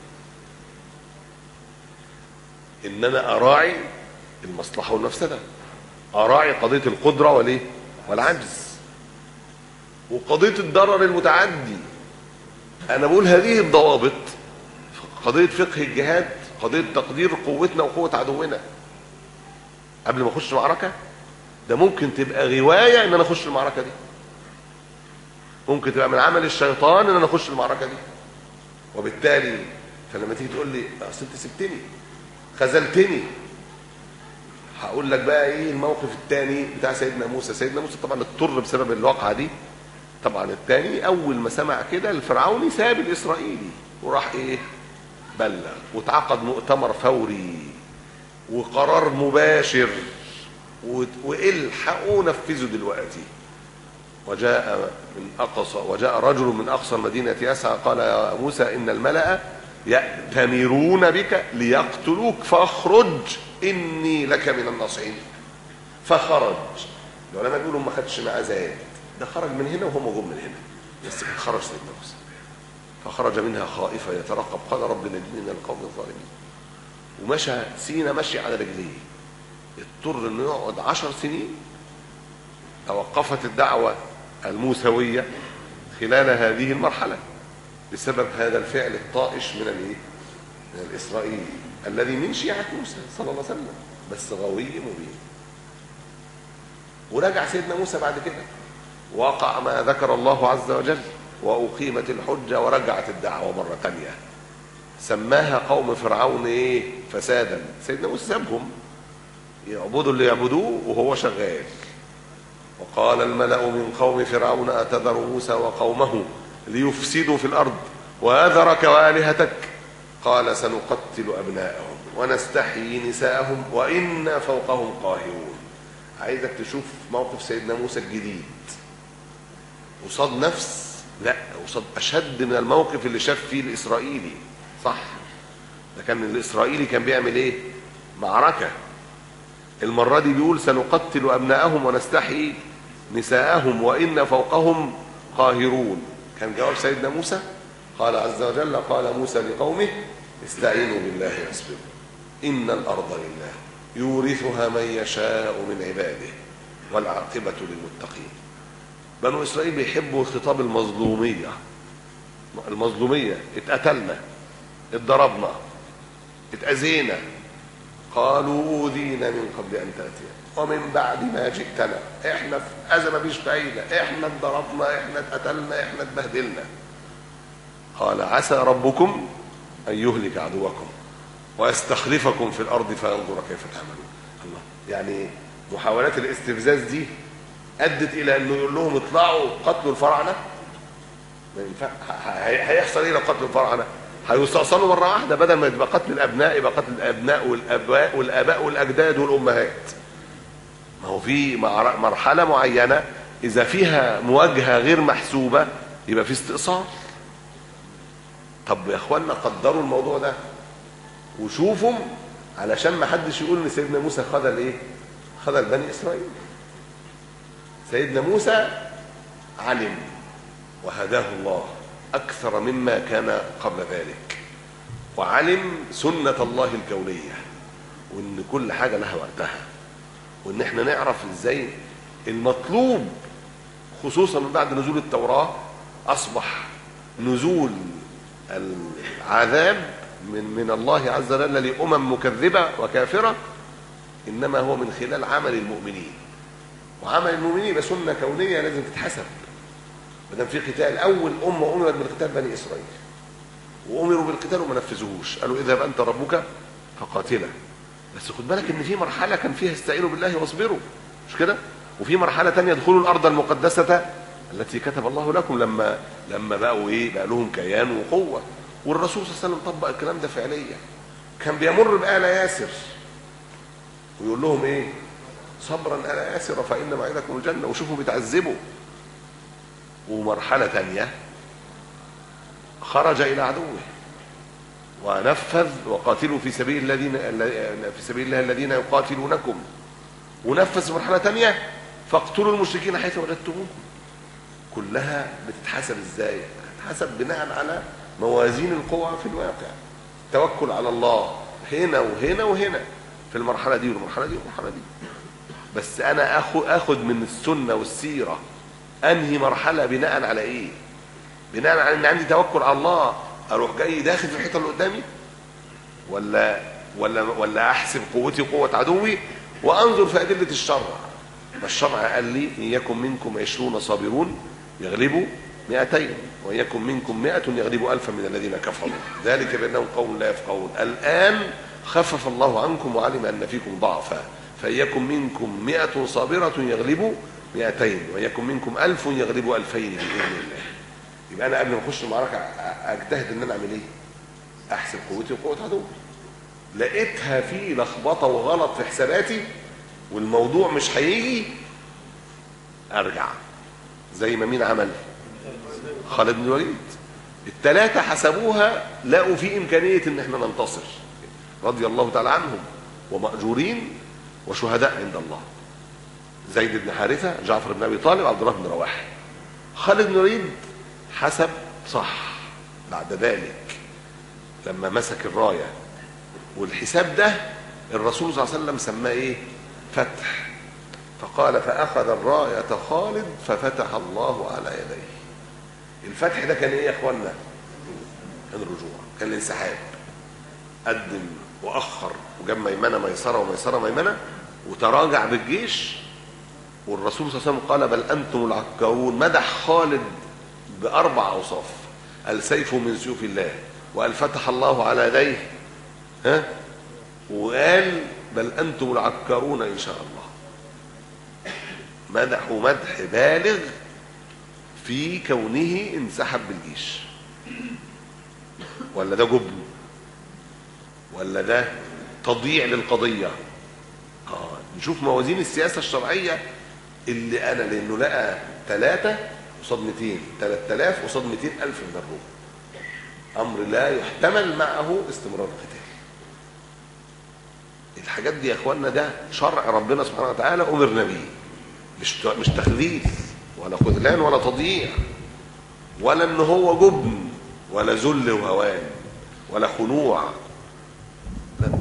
[SPEAKER 5] ان انا اراعي المصلحه والمفسده اراعي قضيه القدره والايه والعجز وقضيه الضرر المتعدي انا بقول هذه الضوابط قضيه فقه الجهاد قضيه تقدير قوتنا وقوه عدونا قبل ما اخش معركه ده ممكن تبقى غوايه ان انا اخش المعركه دي ممكن تبقى من عمل الشيطان ان انا اخش المعركه دي وبالتالي فلما تيجي تقول لي اصل انت سبتني خذلتني هقول لك بقى ايه الموقف الثاني بتاع سيدنا موسى سيدنا موسى طبعا اضطر بسبب الواقعه دي طبعا الثاني اول ما سمع كده الفرعوني ساب الاسرائيلي وراح ايه بلغ واتعقد مؤتمر فوري وقرار مباشر و- والحقوا نفذوا دلوقتي وجاء من اقصى وجاء رجل من اقصى المدينه يسعى قال يا موسى ان الملا ياتمرون بك ليقتلوك فاخرج اني لك من الناصحين فخرج العلماء بيقولوا ما خدش معاه زاد ده خرج من هنا وهم جم من هنا بس كان خرج سيدنا موسى فخرج منها خائفا يترقب قال رب نجني من القوم الظالمين ومشى سينا مشي على رجليه اضطر انه يقعد عشر سنين توقفت الدعوة الموسوية خلال هذه المرحلة بسبب هذا الفعل الطائش من الايه؟ من الإسرائيلي الذي من شيعة موسى صلى الله عليه وسلم بس غوي مبين ورجع سيدنا موسى بعد كده وقع ما ذكر الله عز وجل وأقيمت الحجة ورجعت الدعوة مرة تانية سماها قوم فرعون ايه فسادا سيدنا موسى سابهم يعبدوا اللي يعبدوه وهو شغال وقال الملأ من قوم فرعون أتذر موسى وقومه ليفسدوا في الأرض وأذرك وآلهتك قال سنقتل أبناءهم ونستحيي نساءهم وإنا فوقهم قاهرون عايزك تشوف موقف سيدنا موسى الجديد قصاد نفس لا قصاد أشد من الموقف اللي شاف فيه الإسرائيلي صح ده كان الإسرائيلي كان بيعمل إيه معركة المرة دي بيقول سنقتل أبناءهم ونستحيي نساءهم وإن فوقهم قاهرون كان جواب سيدنا موسى قال عز وجل قال موسى لقومه استعينوا بالله واصبروا إن الأرض لله يورثها من يشاء من عباده والعاقبة للمتقين بنو إسرائيل بيحبوا خطاب المظلومية المظلومية اتقتلنا اتضربنا اتأذينا قالوا أوذينا من قبل أن تأتينا ومن بعد ما جئتنا احنا في أذى ما فيش فايدة احنا اتضربنا احنا اتقتلنا احنا اتبهدلنا قال عسى ربكم أن يهلك عدوكم ويستخلفكم في الأرض فينظر كيف تعملون الله يعني محاولات الاستفزاز دي أدت إلى أنه يقول لهم اطلعوا قتلوا الفراعنة ما ينفع هي- هيحصل ايه لو قتلوا الفراعنه؟ هيستأصلوا مره واحده بدل ما يبقى قتل الابناء يبقى قتل الابناء والاباء والاباء والاجداد والامهات. ما هو في مع- مرحله معينه اذا فيها مواجهه غير محسوبه يبقى في استئصال. طب يا اخوانا قدروا الموضوع ده وشوفوا علشان ما حدش يقول ان سيدنا موسى خذل ايه؟ خذل بني اسرائيل. سيدنا موسى علم وهداه الله أكثر مما كان قبل ذلك وعلم سنة الله الكونية وإن كل حاجة لها وقتها وإن إحنا نعرف إزاي المطلوب خصوصا من بعد نزول التوراة أصبح نزول العذاب من من الله عز وجل لأمم مكذبة وكافرة إنما هو من خلال عمل المؤمنين وعمل المؤمنين يبقى سنة كونية لازم تتحسب ما دام في قتال اول امه امرت بالقتال بني اسرائيل وامروا بالقتال وما نفذوهوش قالوا اذهب انت ربك فقاتله بس خد بالك ان في مرحله كان فيها استعينوا بالله واصبروا مش كده وفي مرحله تانية ادخلوا الارض المقدسه التي كتب الله لكم لما لما بقوا ايه بقى لهم كيان وقوه والرسول صلى الله عليه وسلم طبق الكلام ده فعليا كان بيمر بآل ياسر ويقول لهم ايه صبرا آل ياسر فإن موعدكم الجنة وشوفوا بيتعذبوا ومرحلة تانية خرج إلى عدوه ونفذ وقاتلوا في سبيل الذين في سبيل الله الذين يقاتلونكم ونفذ في مرحلة تانية فاقتلوا المشركين حيث وجدتموهم كلها بتتحسب ازاي؟ بتتحسب بناء على موازين القوى في الواقع توكل على الله هنا وهنا وهنا في المرحلة دي والمرحلة دي والمرحلة دي بس أنا آخذ آخذ من السنة والسيرة انهي مرحله بناء على ايه بناء على ان عندي توكل على الله اروح جاي داخل في الحيطه اللي قدامي ولا ولا ولا احسب قوتي قوه عدوي وانظر في ادله الشرع ما الشرع قال لي ان يكن منكم عشرون صابرون يغلبوا مئتين وان يكن منكم مئة يغلبوا ألفا من الذين كفروا ذلك بأنهم قوم لا يفقهون الآن خفف الله عنكم وعلم أن فيكم ضعفا فإيكم منكم مئة صابرة يغلبوا مئتين وإيكم منكم ألف يغلبوا ألفين بإذن الله يبقى أنا قبل ما أخش المعركة أ- أجتهد إن أنا أعمل إيه؟ أحسب قوتي وقوة عدوي لقيتها في لخبطة وغلط في حساباتي والموضوع مش هيجي أرجع زي ما مين عمل؟ خالد بن الوليد الثلاثة حسبوها لقوا في إمكانية إن احنا ننتصر رضي الله تعالى عنهم ومأجورين وشهداء عند الله زيد بن حارثة جعفر بن أبي طالب عبد الله بن رواحه خالد بن الوليد حسب صح بعد ذلك لما مسك الراية والحساب ده الرسول صلى الله عليه وسلم سماه ايه فتح فقال فأخذ الراية خالد ففتح الله على يديه الفتح ده كان ايه يا اخوانا كان الرجوع كان الانسحاب قدم واخر وجاب ميمنه ميسره وميسره ميمنه وتراجع بالجيش والرسول صلى الله عليه وسلم قال بل انتم العكارون مدح خالد باربع اوصاف السيف من سيوف الله وقال فتح الله على يديه ها وقال بل انتم العكارون ان شاء الله مدحوا مدح بالغ في كونه انسحب بالجيش ولا ده جبن ولا ده تضييع للقضية اه نشوف موازين السياسة الشرعية اللي انا لانه لقى ثلاثة قصاد 200 3000 قصاد 200 ألف من الروم أمر لا يحتمل معه استمرار القتال الحاجات دي يا اخوانا ده شرع ربنا سبحانه وتعالى امرنا بيه مش مش تخذيل ولا خذلان ولا تضييع ولا ان هو جبن ولا ذل وهوان ولا خنوع لا.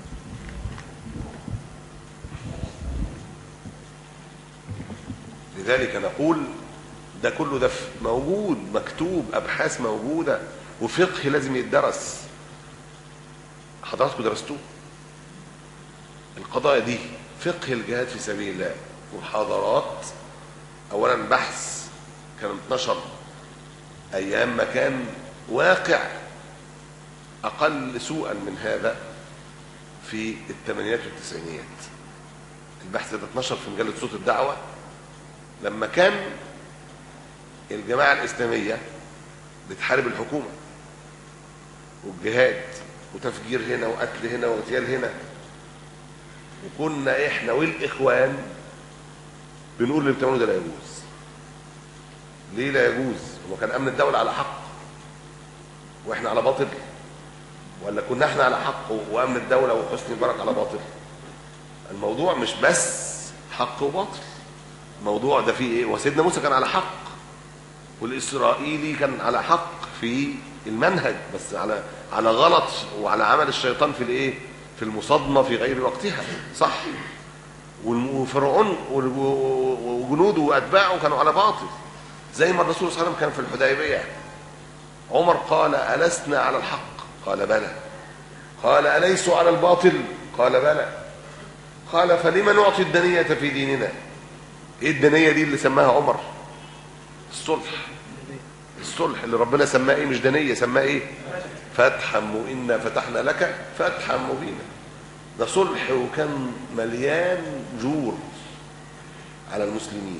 [SPEAKER 5] لذلك نقول ده كله ده موجود مكتوب ابحاث موجوده وفقه لازم يدرس حضراتكم درستوه القضايا دي فقه الجهاد في سبيل الله محاضرات اولا بحث كان اتنشر ايام ما كان واقع اقل سوءا من هذا في الثمانينات والتسعينيات البحث ده اتنشر في مجله صوت الدعوه لما كان الجماعه الاسلاميه بتحارب الحكومه والجهاد وتفجير هنا وقتل هنا واغتيال هنا وكنا احنا والاخوان بنقول اللي بتعملوه ده لا يجوز ليه لا يجوز هو كان امن الدوله على حق واحنا على باطل ولا كنا احنا على حق وامن الدوله وحسني مبارك على باطل الموضوع مش بس حق وباطل الموضوع ده فيه ايه وسيدنا موسى كان على حق والاسرائيلي كان على حق في المنهج بس على على غلط وعلى عمل الشيطان في الايه في المصادمه في غير وقتها صح وفرعون وجنوده واتباعه كانوا على باطل زي ما الرسول صلى الله عليه وسلم كان في الحديبيه عمر قال ألسنا على الحق قال بلى قال أليسوا على الباطل قال بلى قال فلما نعطي الدنية في ديننا ايه الدنية دي اللي سماها عمر الصلح الصلح اللي ربنا سماه ايه مش دنية سماه ايه فتحا وإنا فتحنا لك فتحا مبينا ده صلح وكان مليان جور على المسلمين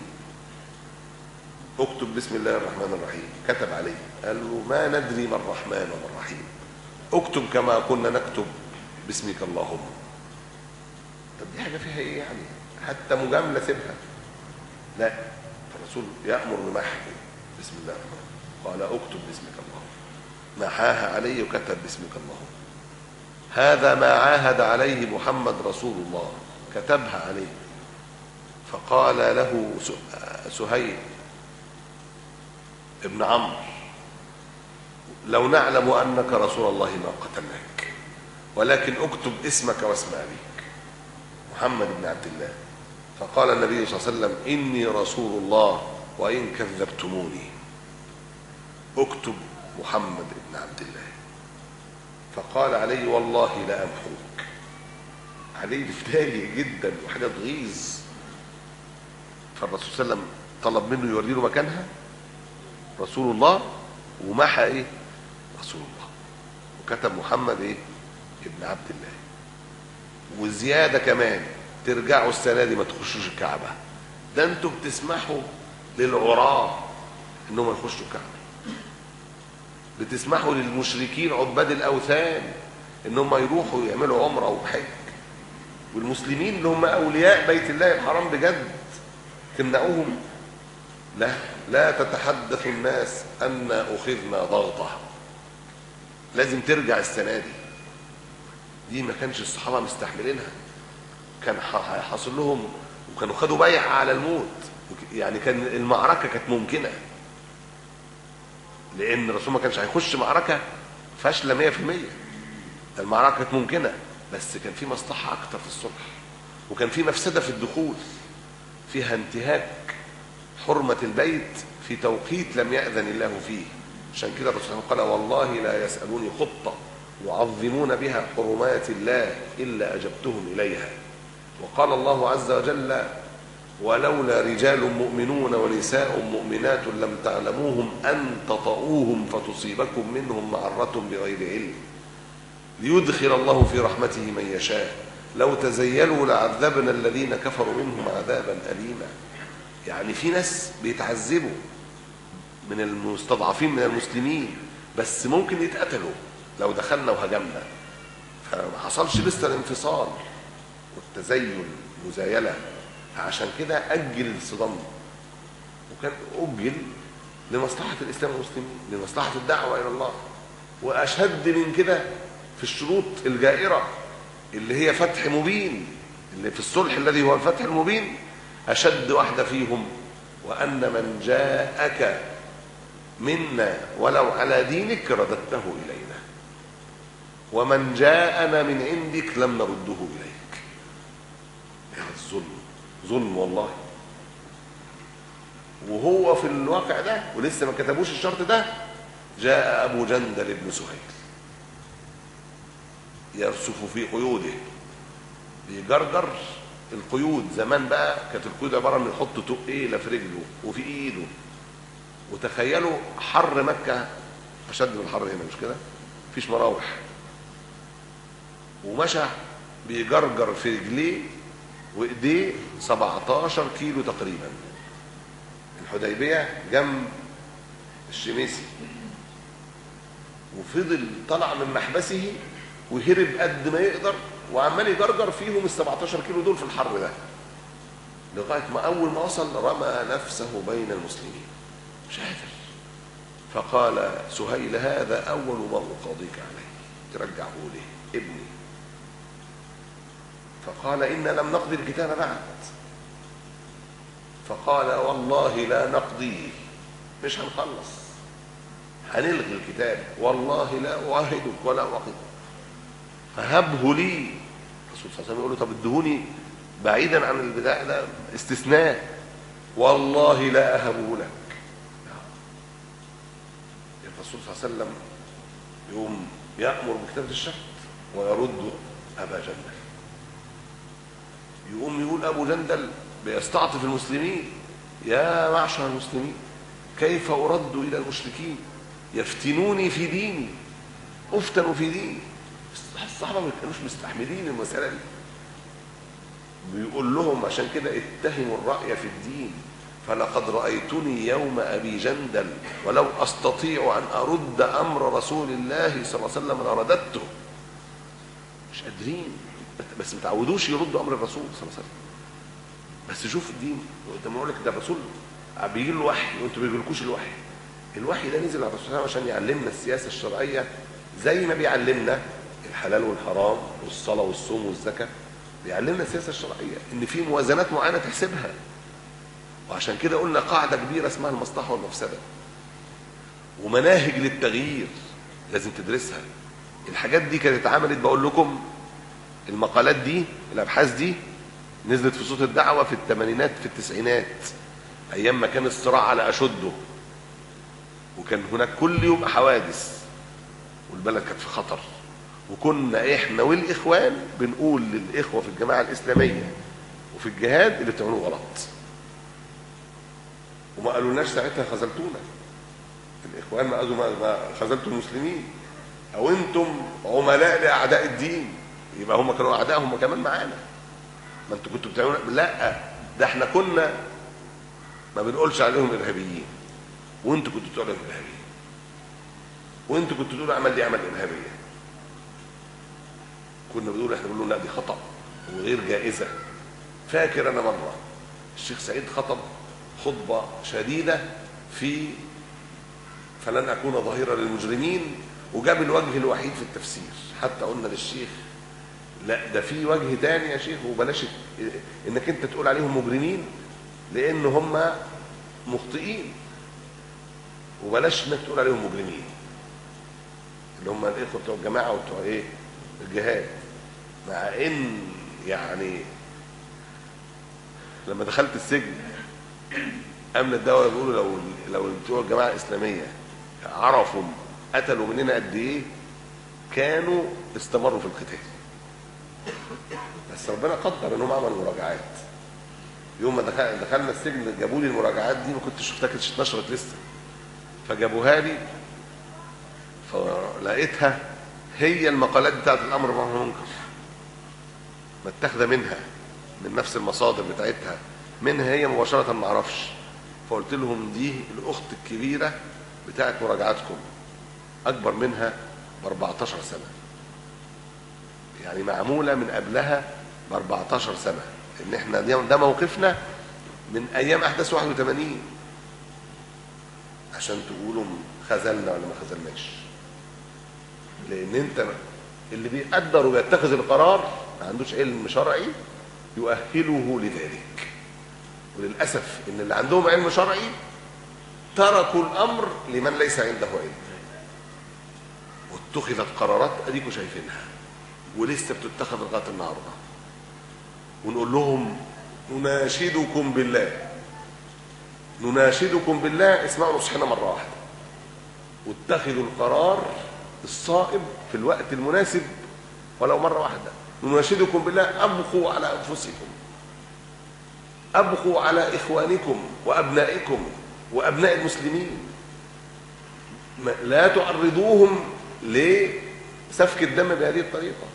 [SPEAKER 5] اكتب بسم الله الرحمن الرحيم كتب عليه قال له ما ندري ما الرحمن وما الرحيم اكتب كما كنا نكتب باسمك اللهم طب دي حاجه فيها ايه يعني حتى مجامله سيبها لا الرسول يامر بمحو بسم الله الرحمن قال اكتب باسمك اللهم محاها عليه وكتب باسمك اللهم هذا ما عاهد عليه محمد رسول الله كتبها عليه فقال له سهيل ابن عمرو لو نعلم انك رسول الله ما قتلناك ولكن اكتب اسمك واسم ابيك محمد بن عبد الله فقال النبي صلى الله عليه وسلم اني رسول الله وان كذبتموني اكتب محمد بن عبد الله فقال علي والله لا امحوك علي بداية جدا وحاجه تغيظ فالرسول صلى الله عليه وسلم طلب منه يوري له مكانها رسول الله ومحى ايه رسول الله وكتب محمد ايه ابن عبد الله وزياده كمان ترجعوا السنه دي ما تخشوش الكعبه ده انتوا بتسمحوا للعراة انهم يخشوا الكعبه بتسمحوا للمشركين عباد الاوثان انهم يروحوا يعملوا عمره وحج والمسلمين اللي هم اولياء بيت الله الحرام بجد تمنعوهم لا لا تتحدث الناس ان اخذنا ضغطه لازم ترجع السنه دي دي ما كانش الصحابه مستحملينها كان ح- حاصل لهم وكانوا خدوا بيعه على الموت وك- يعني كان المعركه كانت ممكنه لان الرسول ما كانش هيخش معركه فاشله 100% ده المعركه كانت ممكنه بس كان في مصلحه اكتر في الصلح وكان في مفسده في الدخول فيها انتهاك حرمه البيت في توقيت لم ياذن الله فيه عشان كده الرسول صلى الله عليه وسلم قال والله لا يسالوني خطه يعظمون بها حرمات الله الا اجبتهم اليها وقال الله عز وجل ولولا رجال مؤمنون ونساء مؤمنات لم تعلموهم ان تطؤوهم فتصيبكم منهم معره بغير علم ليدخل الله في رحمته من يشاء لو تزيلوا لعذبنا الذين كفروا منهم عذابا أليما يعني في ناس بيتعذبوا من المستضعفين من المسلمين بس ممكن يتقتلوا لو دخلنا وهجمنا فما حصلش لسه الانفصال والتزين مزايلة عشان كده أجل الصدام وكان أجل لمصلحة الإسلام والمسلمين لمصلحة الدعوة إلى الله وأشد من كده في الشروط الجائرة اللي هي فتح مبين اللي في الصلح الذي هو الفتح المبين أشد واحدة فيهم وأن من جاءك منا ولو على دينك رددته إلينا ومن جاءنا من عندك لم نرده إليك يا الظلم ظلم والله وهو في الواقع ده ولسه ما كتبوش الشرط ده جاء أبو جندل بن سهيل يرسف في قيوده بيجرجر القيود زمان بقى كانت القيود عباره ان يحط تقيله في رجله وفي ايده وتخيلوا حر مكه اشد من الحر هنا مش كده مفيش مراوح ومشى بيجرجر في رجليه وايديه 17 كيلو تقريبا الحديبيه جنب الشميسي وفضل طلع من محبسه وهرب قد ما يقدر وعمال يجرجر فيهم ال 17 كيلو دول في الحر ده لغايه ما اول ما وصل رمى نفسه بين المسلمين مش قادر فقال سهيل هذا اول ما اقاضيك عليه ترجعه ليه ابني فقال إن لم نقضي الكتاب بعد فقال والله لا نقضيه مش هنخلص هنلغي الكتاب والله لا أعاهدك ولا أعاقبك فهبه لي الرسول صلى الله عليه وسلم يقول له طب ادهوني بعيدا عن البداية ده استثناء والله لا أهبه لك الرسول صلى الله عليه وسلم يقوم يأمر بكتابة الشهد ويرد أبا جندل يقوم يقول أبو جندل بيستعطف المسلمين يا معشر المسلمين كيف أرد إلى المشركين يفتنوني في ديني أفتن في ديني الصحابة ما كانوش مستحملين المسألة دي بيقول لهم عشان كده اتهموا الرأي في الدين فلقد رأيتني يوم أبي جندل ولو أستطيع أن أرد أمر رسول الله صلى الله عليه وسلم لرددته مش قادرين بس ما تعودوش يردوا أمر الرسول صلى الله عليه وسلم بس شوف الدين لما يقول لك ده الرسول بيجي له وحي وانتوا ما بيجيلكوش الوحي الوحي ده نزل على الرسول صلى الله عليه وسلم عشان يعلمنا السياسة الشرعية زي ما بيعلمنا الحلال والحرام والصلاة والصوم والزكاة بيعلمنا السياسة الشرعية ان في موازنات معينة تحسبها وعشان كده قلنا قاعدة كبيرة اسمها المصلحة والمفسدة ومناهج للتغيير لازم تدرسها الحاجات دي كانت اتعملت بقول لكم المقالات دي الابحاث دي نزلت في صوت الدعوة في الثمانينات في التسعينات ايام ما كان الصراع على اشده وكان هناك كل يوم حوادث والبلد كانت في خطر وكنا احنا والاخوان بنقول للاخوه في الجماعه الاسلاميه وفي الجهاد اللي بتعملوه غلط وما قالولناش ساعتها خذلتونا الاخوان ما قالوا ما خذلتوا المسلمين او انتم عملاء لاعداء الدين يبقى هم كانوا اعداء هم كمان معانا ما انتوا كنتوا بتعملوا لا ده احنا كنا ما بنقولش عليهم ارهابيين وانتوا كنتوا بتقولوا عليهم ارهابيين وانتوا كنتوا تقولوا اعمل دي اعمل ارهابيه كنا بنقول احنا بنقول لا دي خطا وغير جائزه فاكر انا مره الشيخ سعيد خطب خطبه شديده في فلن اكون ظهيرا للمجرمين وجاب الوجه الوحيد في التفسير حتى قلنا للشيخ لا ده في وجه تاني يا شيخ وبلاش انك انت تقول عليهم مجرمين لان هم مخطئين وبلاش انك تقول عليهم مجرمين اللي هم الاخوه بتوع الجماعه وبتوع ايه الجهاد مع ان يعني لما دخلت السجن امن الدوله بيقولوا لو لو بتوع الجماعه الاسلاميه عرفوا قتلوا مننا قد ايه كانوا استمروا في القتال بس ربنا قدر انهم عملوا مراجعات يوم ما دخل دخلنا السجن جابوا لي المراجعات دي ما كنتش شفتها كانتش اتنشرت لسه فجابوها لي فلقيتها هي المقالات بتاعت الامر بالمعروف والمنكر متاخده منها من نفس المصادر بتاعتها منها هي مباشره ما اعرفش فقلت لهم دي الاخت الكبيره بتاعت مراجعاتكم اكبر منها ب 14 سنه يعني معموله من قبلها ب 14 سنه ان احنا ده موقفنا من ايام احداث 81 عشان تقولوا خذلنا ولا ما خذلناش لان انت اللي بيقدر وبيتخذ القرار ما عندوش علم شرعي يؤهله لذلك وللاسف ان اللي عندهم علم شرعي تركوا الامر لمن ليس عنده علم واتخذت قرارات اديكم شايفينها ولسه بتتخذ لغايه النهارده ونقول لهم نناشدكم بالله نناشدكم بالله اسمعوا نصحنا مره واحده واتخذوا القرار الصائب في الوقت المناسب ولو مره واحده نناشدكم بالله ابقوا على انفسكم ابقوا على اخوانكم وابنائكم وابناء المسلمين لا تعرضوهم لسفك الدم بهذه الطريقه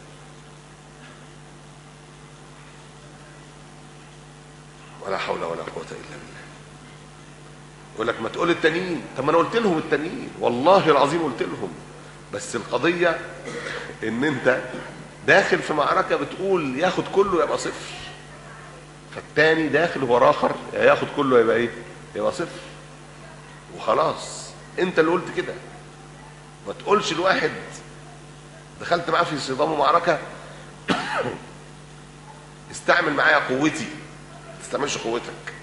[SPEAKER 5] ولا حول ولا قوه الا بالله يقول لك ما تقول التانيين طب ما انا قلت لهم التانيين والله العظيم قلت لهم بس القضيه ان انت داخل في معركه بتقول ياخد كله يبقى صفر فالتاني داخل هو اخر ياخد كله يبقى ايه يبقى صفر وخلاص انت اللي قلت كده ما تقولش الواحد دخلت معاه في صدام ومعركه استعمل معايا قوتي ما تستعملش قوتك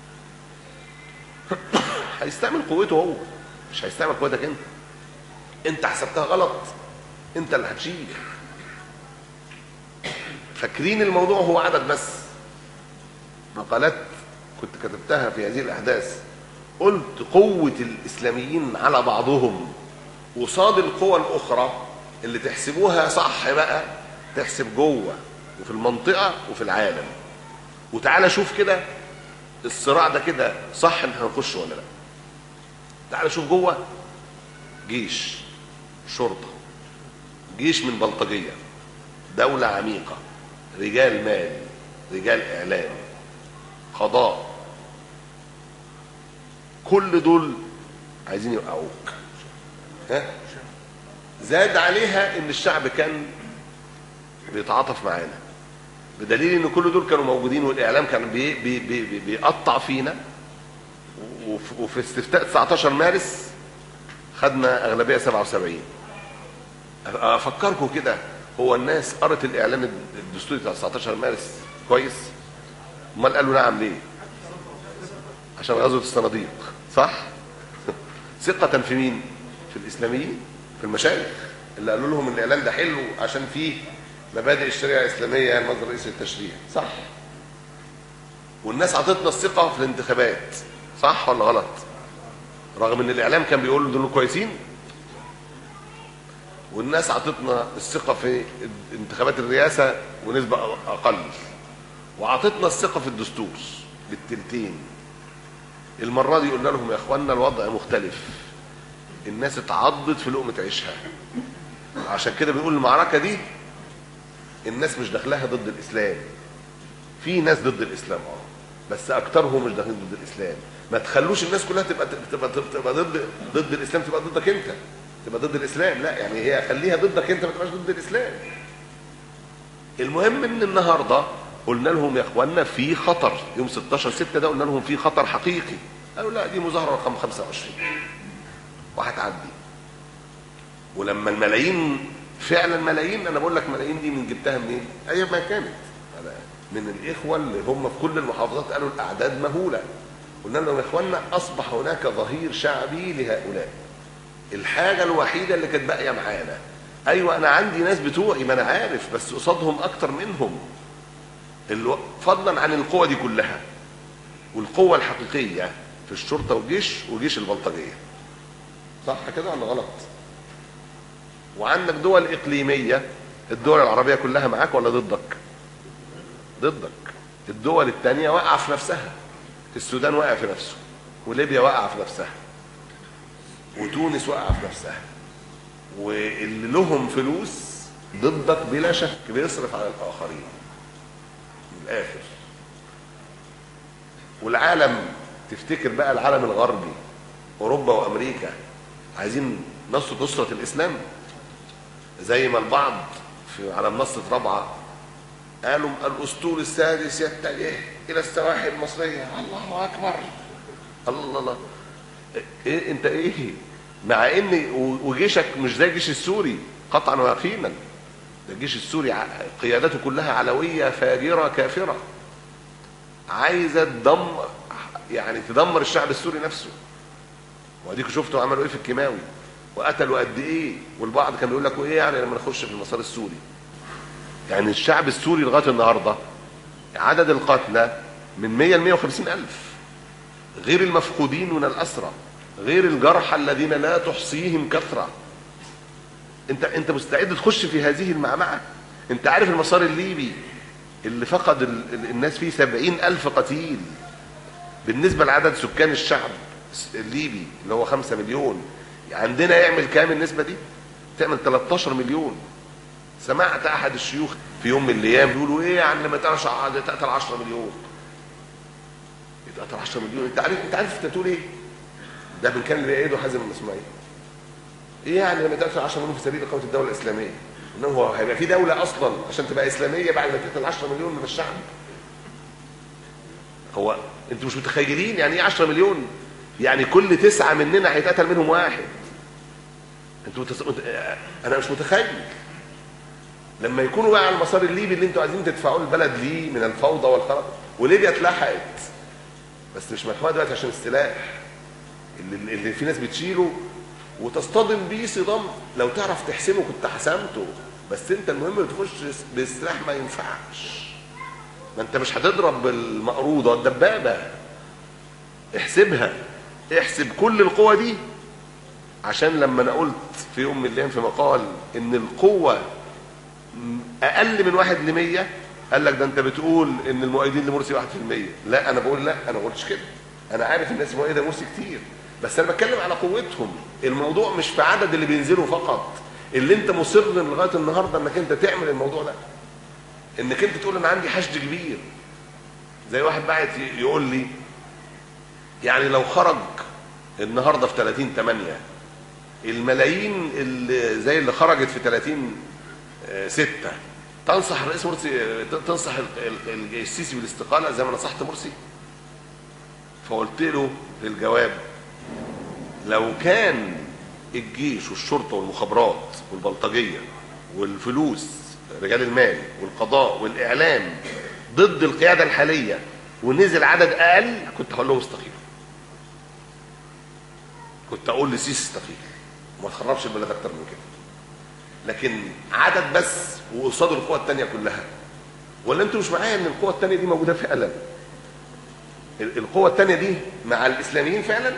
[SPEAKER 5] هيستعمل قوته هو مش هيستعمل قوتك انت انت حسبتها غلط انت اللي هتشيل فاكرين الموضوع هو عدد بس مقالات كنت كتبتها في هذه الاحداث قلت قوة الاسلاميين على بعضهم قصاد القوى الاخرى اللي تحسبوها صح بقى تحسب جوه وفي المنطقة وفي العالم وتعالى شوف كده الصراع ده كده صح ان احنا نخش ولا لا تعالى شوف جوه جيش شرطة جيش من بلطجية دولة عميقة رجال مال رجال إعلام قضاء كل دول عايزين يوقعوك ها زاد عليها ان الشعب كان بيتعاطف معانا بدليل ان كل دول كانوا موجودين والاعلام كان بي بي بي بيقطع فينا وف- وفي استفتاء 19 مارس خدنا اغلبيه 77 افكركم كده هو الناس قرت الاعلان الدستوري بتاع 19 مارس كويس امال قالوا نعم ليه عشان غزوه الصناديق صح ثقه في مين في الاسلاميين في المشايخ اللي قالوا لهم الاعلان ده حلو عشان فيه مبادئ الشريعه الاسلاميه المصدر الرئيسي للتشريع صح والناس عطتنا الثقه في الانتخابات صح ولا غلط رغم ان الاعلام كان بيقول دول كويسين والناس عطتنا الثقه في انتخابات الرئاسه ونسبه اقل وعطتنا الثقه في الدستور بالتلتين المره دي قلنا لهم يا اخوانا الوضع مختلف الناس اتعضت في لقمه عيشها عشان كده بنقول المعركه دي الناس مش داخلها ضد الاسلام في ناس ضد الاسلام اه بس اكترهم مش داخلين ضد الاسلام ما تخلوش الناس كلها تبقى تبقى تبقى ضد ضد الاسلام تبقى ضدك انت تبقى ضد الاسلام لا يعني هي خليها ضدك انت ما تبقاش ضد الاسلام المهم ان النهارده قلنا لهم يا اخوانا في خطر يوم 16 6 ده قلنا لهم في خطر حقيقي قالوا لا دي مظاهره رقم 25 وهتعدي ولما الملايين فعلا ملايين انا بقول لك ملايين دي من جبتها منين؟ ايام ما كانت أنا من الاخوه اللي هم في كل المحافظات قالوا الاعداد مهوله قلنا لهم يا اخوانا اصبح هناك ظهير شعبي لهؤلاء الحاجه الوحيده اللي كانت باقيه معانا ايوه انا عندي ناس بتوعي ما انا عارف بس قصادهم اكتر منهم الو... فضلا عن القوة دي كلها والقوة الحقيقية في الشرطة والجيش وجيش البلطجية صح كده ولا غلط وعندك دول إقليمية الدول العربية كلها معاك ولا ضدك ضدك الدول التانية واقعة في نفسها السودان واقع في نفسه وليبيا واقعة في نفسها وتونس واقعة في نفسها واللي لهم فلوس ضدك بلا شك بيصرف على الآخرين الاخر والعالم تفتكر بقى العالم الغربي اوروبا وامريكا عايزين نصرة نصرة الاسلام زي ما البعض في على منصة رابعة قالوا الاسطول السادس يتجه الى السواحل المصرية الله اكبر الله الله ايه انت ايه مع ان وجيشك مش زي الجيش السوري قطعا ويقينا ده الجيش السوري قيادته كلها علوية فاجرة كافرة عايزة تدمر يعني تدمر الشعب السوري نفسه واديكوا شفتوا عملوا ايه في الكيماوي وقتلوا قد ايه والبعض كان بيقول لك ايه يعني لما نخش في المسار السوري يعني الشعب السوري لغايه النهارده عدد القتلى من 100 ل 150 الف غير المفقودين من الاسرى غير الجرحى الذين لا تحصيهم كثره انت انت مستعد تخش في هذه المعمعه انت عارف المسار الليبي اللي فقد ال... الناس فيه سبعين ألف قتيل بالنسبة لعدد سكان الشعب الليبي اللي هو خمسة مليون عندنا يعمل كام النسبة دي تعمل 13 مليون سمعت أحد الشيوخ في يوم من الأيام بيقولوا إيه يعني لما تقتل تقتل 10 مليون يتقتل 10 مليون أنت عارف أنت عارف أنت بتقول إيه؟ ده من كان اللي بيأيده حازم الإسماعيلي ايه يعني لما تقتل 10 مليون في سبيل اقامه الدوله الاسلاميه انه هو هيبقى في دوله اصلا عشان تبقى اسلاميه بعد ما تقتل 10 مليون من الشعب هو انتوا مش متخيلين يعني ايه 10 مليون يعني كل تسعه مننا هيتقتل منهم واحد انتوا متس... انا مش متخيل لما يكونوا بقى على المسار الليبي اللي انتوا عايزين تدفعوا البلد ليه من الفوضى والخراب وليبيا اتلحقت بس مش مدفوعه دلوقتي عشان السلاح اللي, اللي في ناس بتشيله وتصطدم بيه صدام لو تعرف تحسمه كنت حسمته بس انت المهم تخش بالسلاح ما ينفعش ما انت مش هتضرب بالمقروضه الدبابه احسبها احسب كل القوة دي عشان لما انا قلت في يوم من الايام في مقال ان القوة اقل من واحد لمية قال لك ده انت بتقول ان المؤيدين لمرسي واحد في المية لا انا بقول لا انا ما قلتش كده انا عارف الناس المؤيدة لمرسي كتير بس انا بتكلم على قوتهم الموضوع مش في عدد اللي بينزلوا فقط اللي انت مصر لغايه النهارده انك انت تعمل الموضوع ده انك انت تقول انا عندي حشد كبير زي واحد بعت يقول لي يعني لو خرج النهارده في 30 8 الملايين اللي زي اللي خرجت في 30 6 تنصح الرئيس مرسي تنصح السيسي بالاستقاله زي ما نصحت مرسي فقلت له في الجواب لو كان الجيش والشرطه والمخابرات والبلطجيه والفلوس رجال المال والقضاء والاعلام ضد القياده الحاليه ونزل عدد اقل كنت هقول لهم استقيلوا كنت اقول لسيسي استقيل وما تخربش البلد اكتر من كده لكن عدد بس وقصاد القوى الثانيه كلها ولا انتوا مش معايا ان القوى الثانيه دي موجوده فعلا القوة الثانية دي مع الإسلاميين فعلا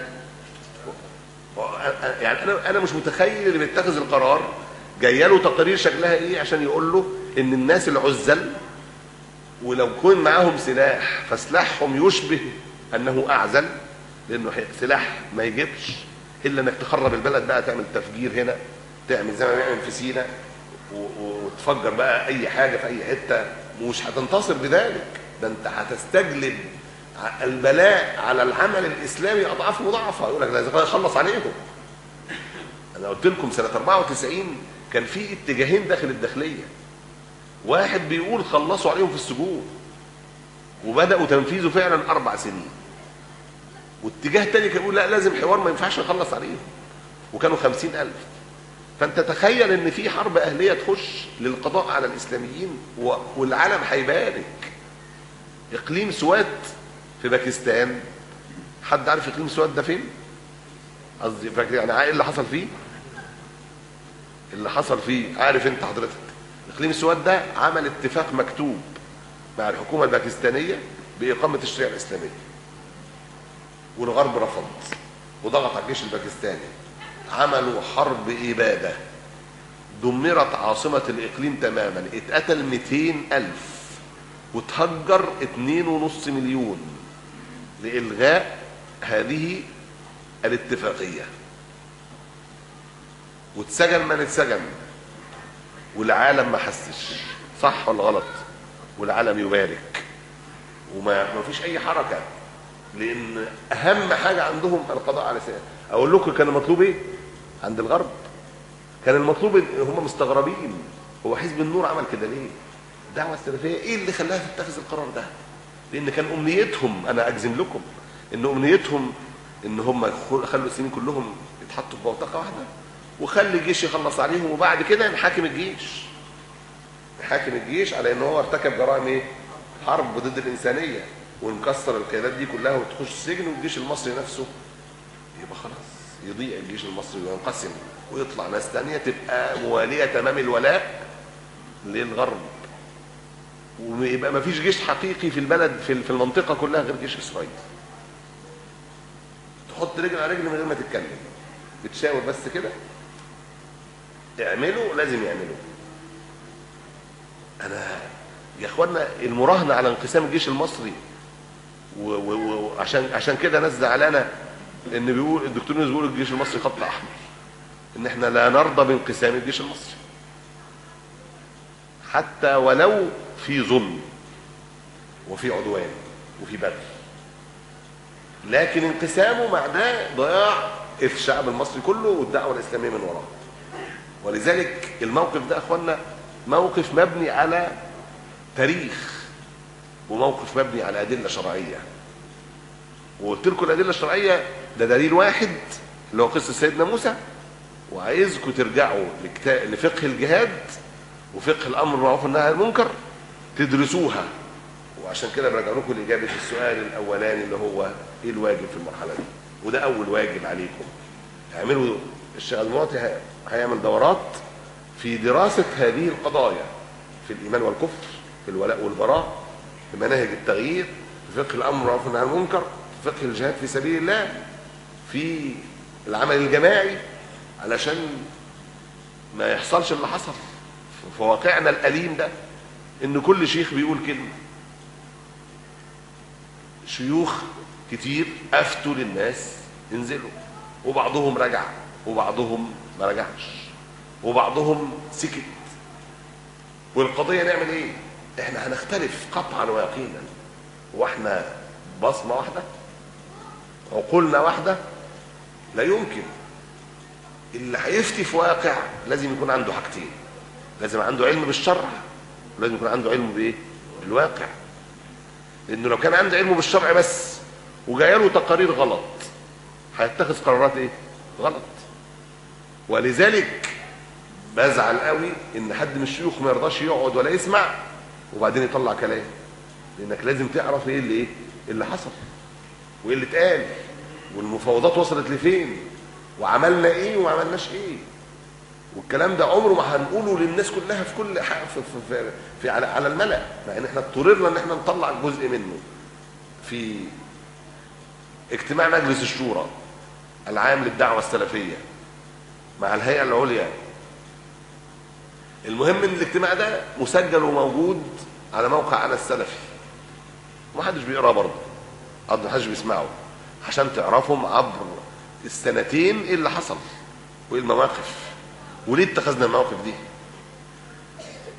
[SPEAKER 5] يعني أنا أنا مش متخيل اللي بيتخذ القرار جايه له تقارير شكلها إيه عشان يقول له إن الناس العزل ولو كون معاهم سلاح فسلاحهم يشبه أنه أعزل لأنه سلاح ما يجيبش إلا إنك تخرب البلد بقى تعمل تفجير هنا تعمل زي ما بيعمل في سينا وتفجر بقى اي حاجه في اي حته مش هتنتصر بذلك ده انت هتستجلب ع- البلاء على العمل الاسلامي اضعاف مضاعفه يقول لك لازم اخلص عليهم انا قلت لكم سنه 94 كان في اتجاهين داخل الداخليه واحد بيقول خلصوا عليهم في السجون وبداوا تنفيذه فعلا اربع سنين واتجاه تاني كان يقول لا لازم حوار ما ينفعش نخلص عليهم وكانوا خمسين ألف فأنت تخيل إن في حرب أهلية تخش للقضاء على الإسلاميين و- والعالم هيبارك إقليم سوات في باكستان حد عارف إقليم سوات ده فين؟ قصدي فاكر يعني ايه اللي حصل فيه؟ اللي حصل فيه عارف أنت حضرتك إقليم سوات ده عمل اتفاق مكتوب مع الحكومة الباكستانية بإقامة الشريعة الإسلامية والغرب رفض وضغط على الجيش الباكستاني عملوا حرب إبادة دمرت عاصمة الإقليم تماما اتقتل 200 ألف وتهجر 2.5 مليون لإلغاء هذه الاتفاقية واتسجن من اتسجن والعالم ما حسش صح ولا غلط والعالم يبارك وما ما فيش اي حركه لان اهم حاجه عندهم القضاء على سيئة. اقول لكم كان المطلوب ايه عند الغرب كان المطلوب إن هم مستغربين هو حزب النور عمل كده ليه الدعوه السلفيه ايه اللي خلاها تتخذ القرار ده لان كان امنيتهم انا اجزم لكم ان امنيتهم ان هم يخل- خلوا السنين كلهم يتحطوا في بوتقه واحده وخلي الجيش يخلص عليهم وبعد كده نحاكم الجيش نحاكم الجيش على ان هو ارتكب جرائم ايه حرب ضد الانسانيه ونكسر القيادات دي كلها وتخش السجن والجيش المصري نفسه يبقى خلاص يضيع الجيش المصري وينقسم ويطلع ناس تانية تبقى موالية تمام الولاء للغرب ويبقى ما فيش جيش حقيقي في البلد في في المنطقة كلها غير جيش إسرائيل تحط رجل على رجل من غير ما تتكلم بتشاور بس كده اعملوا لازم يعملوا انا يا اخوانا المراهنه على انقسام الجيش المصري و- و- وعشان عشان كده ناس زعلانه ان بيقول الدكتور يونس بيقول الجيش المصري خط احمر ان احنا لا نرضى بانقسام الجيش المصري حتى ولو في ظلم وفي عدوان وفي بذل لكن انقسامه معناه ضياع الشعب المصري كله والدعوه الاسلاميه من وراه ولذلك الموقف ده يا اخوانا موقف مبني على تاريخ وموقف مبني على ادله شرعيه وقلت لكم الادله الشرعيه ده دليل واحد اللي هو قصه سيدنا موسى وعايزكم ترجعوا لكتاب لفقه الجهاد وفقه الامر بالمعروف والنهي عن المنكر تدرسوها وعشان كده برجع لكم لاجابه السؤال الاولاني اللي هو ايه الواجب في المرحله دي وده اول واجب عليكم اعملوا الشيخ المعطي هي- هيعمل دورات في دراسه هذه القضايا في الايمان والكفر في الولاء والبراء في مناهج التغيير في فقه الامر بالمعروف والنهي عن المنكر في فقه الجهاد في سبيل الله في العمل الجماعي علشان ما يحصلش اللي حصل في واقعنا الاليم ده ان كل شيخ بيقول كلمه شيوخ كتير افتوا للناس انزلوا وبعضهم رجع وبعضهم ما رجعش وبعضهم سكت والقضيه نعمل ايه احنا هنختلف قطعا ويقينا واحنا بصمه واحده عقولنا واحده لا يمكن اللي هيفتي في واقع لازم يكون عنده حاجتين لازم عنده علم بالشرع ولازم يكون عنده علم بايه بالواقع لانه لو كان عنده علم بالشرع بس وجايه تقارير غلط هيتخذ قرارات ايه غلط ولذلك بزعل قوي ان حد من الشيوخ ما يرضاش يقعد ولا يسمع وبعدين يطلع كلام لانك لازم تعرف ايه اللي ايه اللي حصل وايه اللي اتقال والمفاوضات وصلت لفين وعملنا ايه وما عملناش ايه والكلام ده عمره ما هنقوله للناس كلها في كل حاجة في, في, في, في على, على الملأ مع ان احنا اضطررنا ان احنا نطلع جزء منه في اجتماع مجلس الشورى العام للدعوة السلفية مع الهيئة العليا المهم ان الاجتماع ده مسجل وموجود على موقع انا السلفي ومحدش بيقراه برضه قصدي محدش بيسمعه عشان تعرفهم عبر السنتين ايه اللي حصل وايه المواقف وليه اتخذنا المواقف دي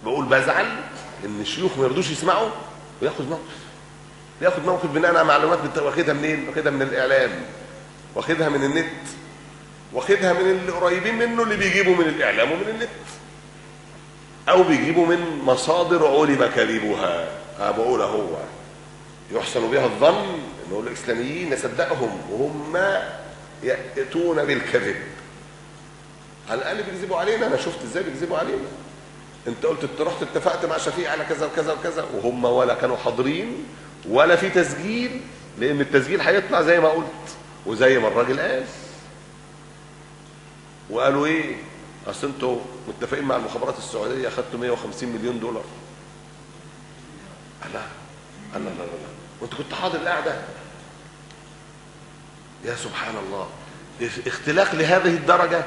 [SPEAKER 5] بقول بزعل ان الشيوخ ما يرضوش يسمعوا وياخد موقف ياخد موقف بناء على معلومات بت- واخدها منين واخدها من الاعلام واخدها من النت واخدها من اللي قريبين منه اللي بيجيبوا من الاعلام ومن النت او بيجيبوا من مصادر علم كذبها أنا بقول هو يحسن بها الظن انه الاسلاميين نصدقهم وهم ياتون بالكذب على الاقل بيكذبوا علينا انا شفت ازاي بيكذبوا علينا انت قلت انت رحت اتفقت مع شفيع على كذا وكذا وكذا وهم ولا كانوا حاضرين ولا في تسجيل لان التسجيل هيطلع زي ما قلت وزي ما الراجل قال وقالوا ايه اصل انتوا متفقين مع المخابرات السعوديه خدتوا 150 مليون دولار لا لا لا لا لا وانت كنت حاضر القعده يا سبحان الله اختلاق لهذه الدرجه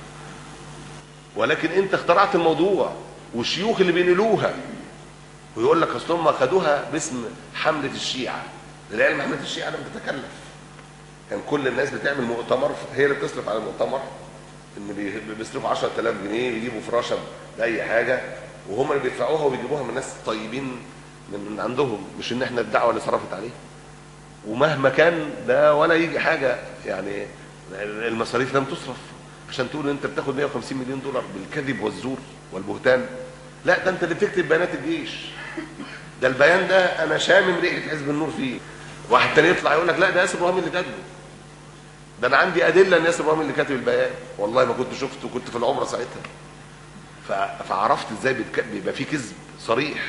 [SPEAKER 5] ولكن انت اخترعت الموضوع والشيوخ اللي بينقلوها ويقول لك اصل هم خدوها باسم حمله الشيعه للعلم حمله الشيعه لم تتكلف كان كل الناس بتعمل مؤتمر هي اللي بتصرف على المؤتمر ان بي- بيصرفوا 10000 جنيه يجيبوا فراشه باي حاجه وهم اللي بيدفعوها وبيجيبوها من ناس طيبين من من عندهم مش ان احنا الدعوه اللي صرفت عليه ومهما كان ده ولا يجي حاجه يعني المصاريف لم تصرف عشان تقول ان انت بتاخد 150 مليون دولار بالكذب والزور والبهتان لا ده انت اللي بتكتب بيانات الجيش ده البيان ده انا شامم ريحه حزب النور فيه واحد تاني يطلع يقول لك لا ده ياسر ابراهيم اللي كاتبه ده انا عندي ادله ان ياسر ابراهيم اللي كاتب البيان والله ما كنت شفته كنت في العمره ساعتها ف- فعرفت ازاي بيتك- بيبقى في كذب صريح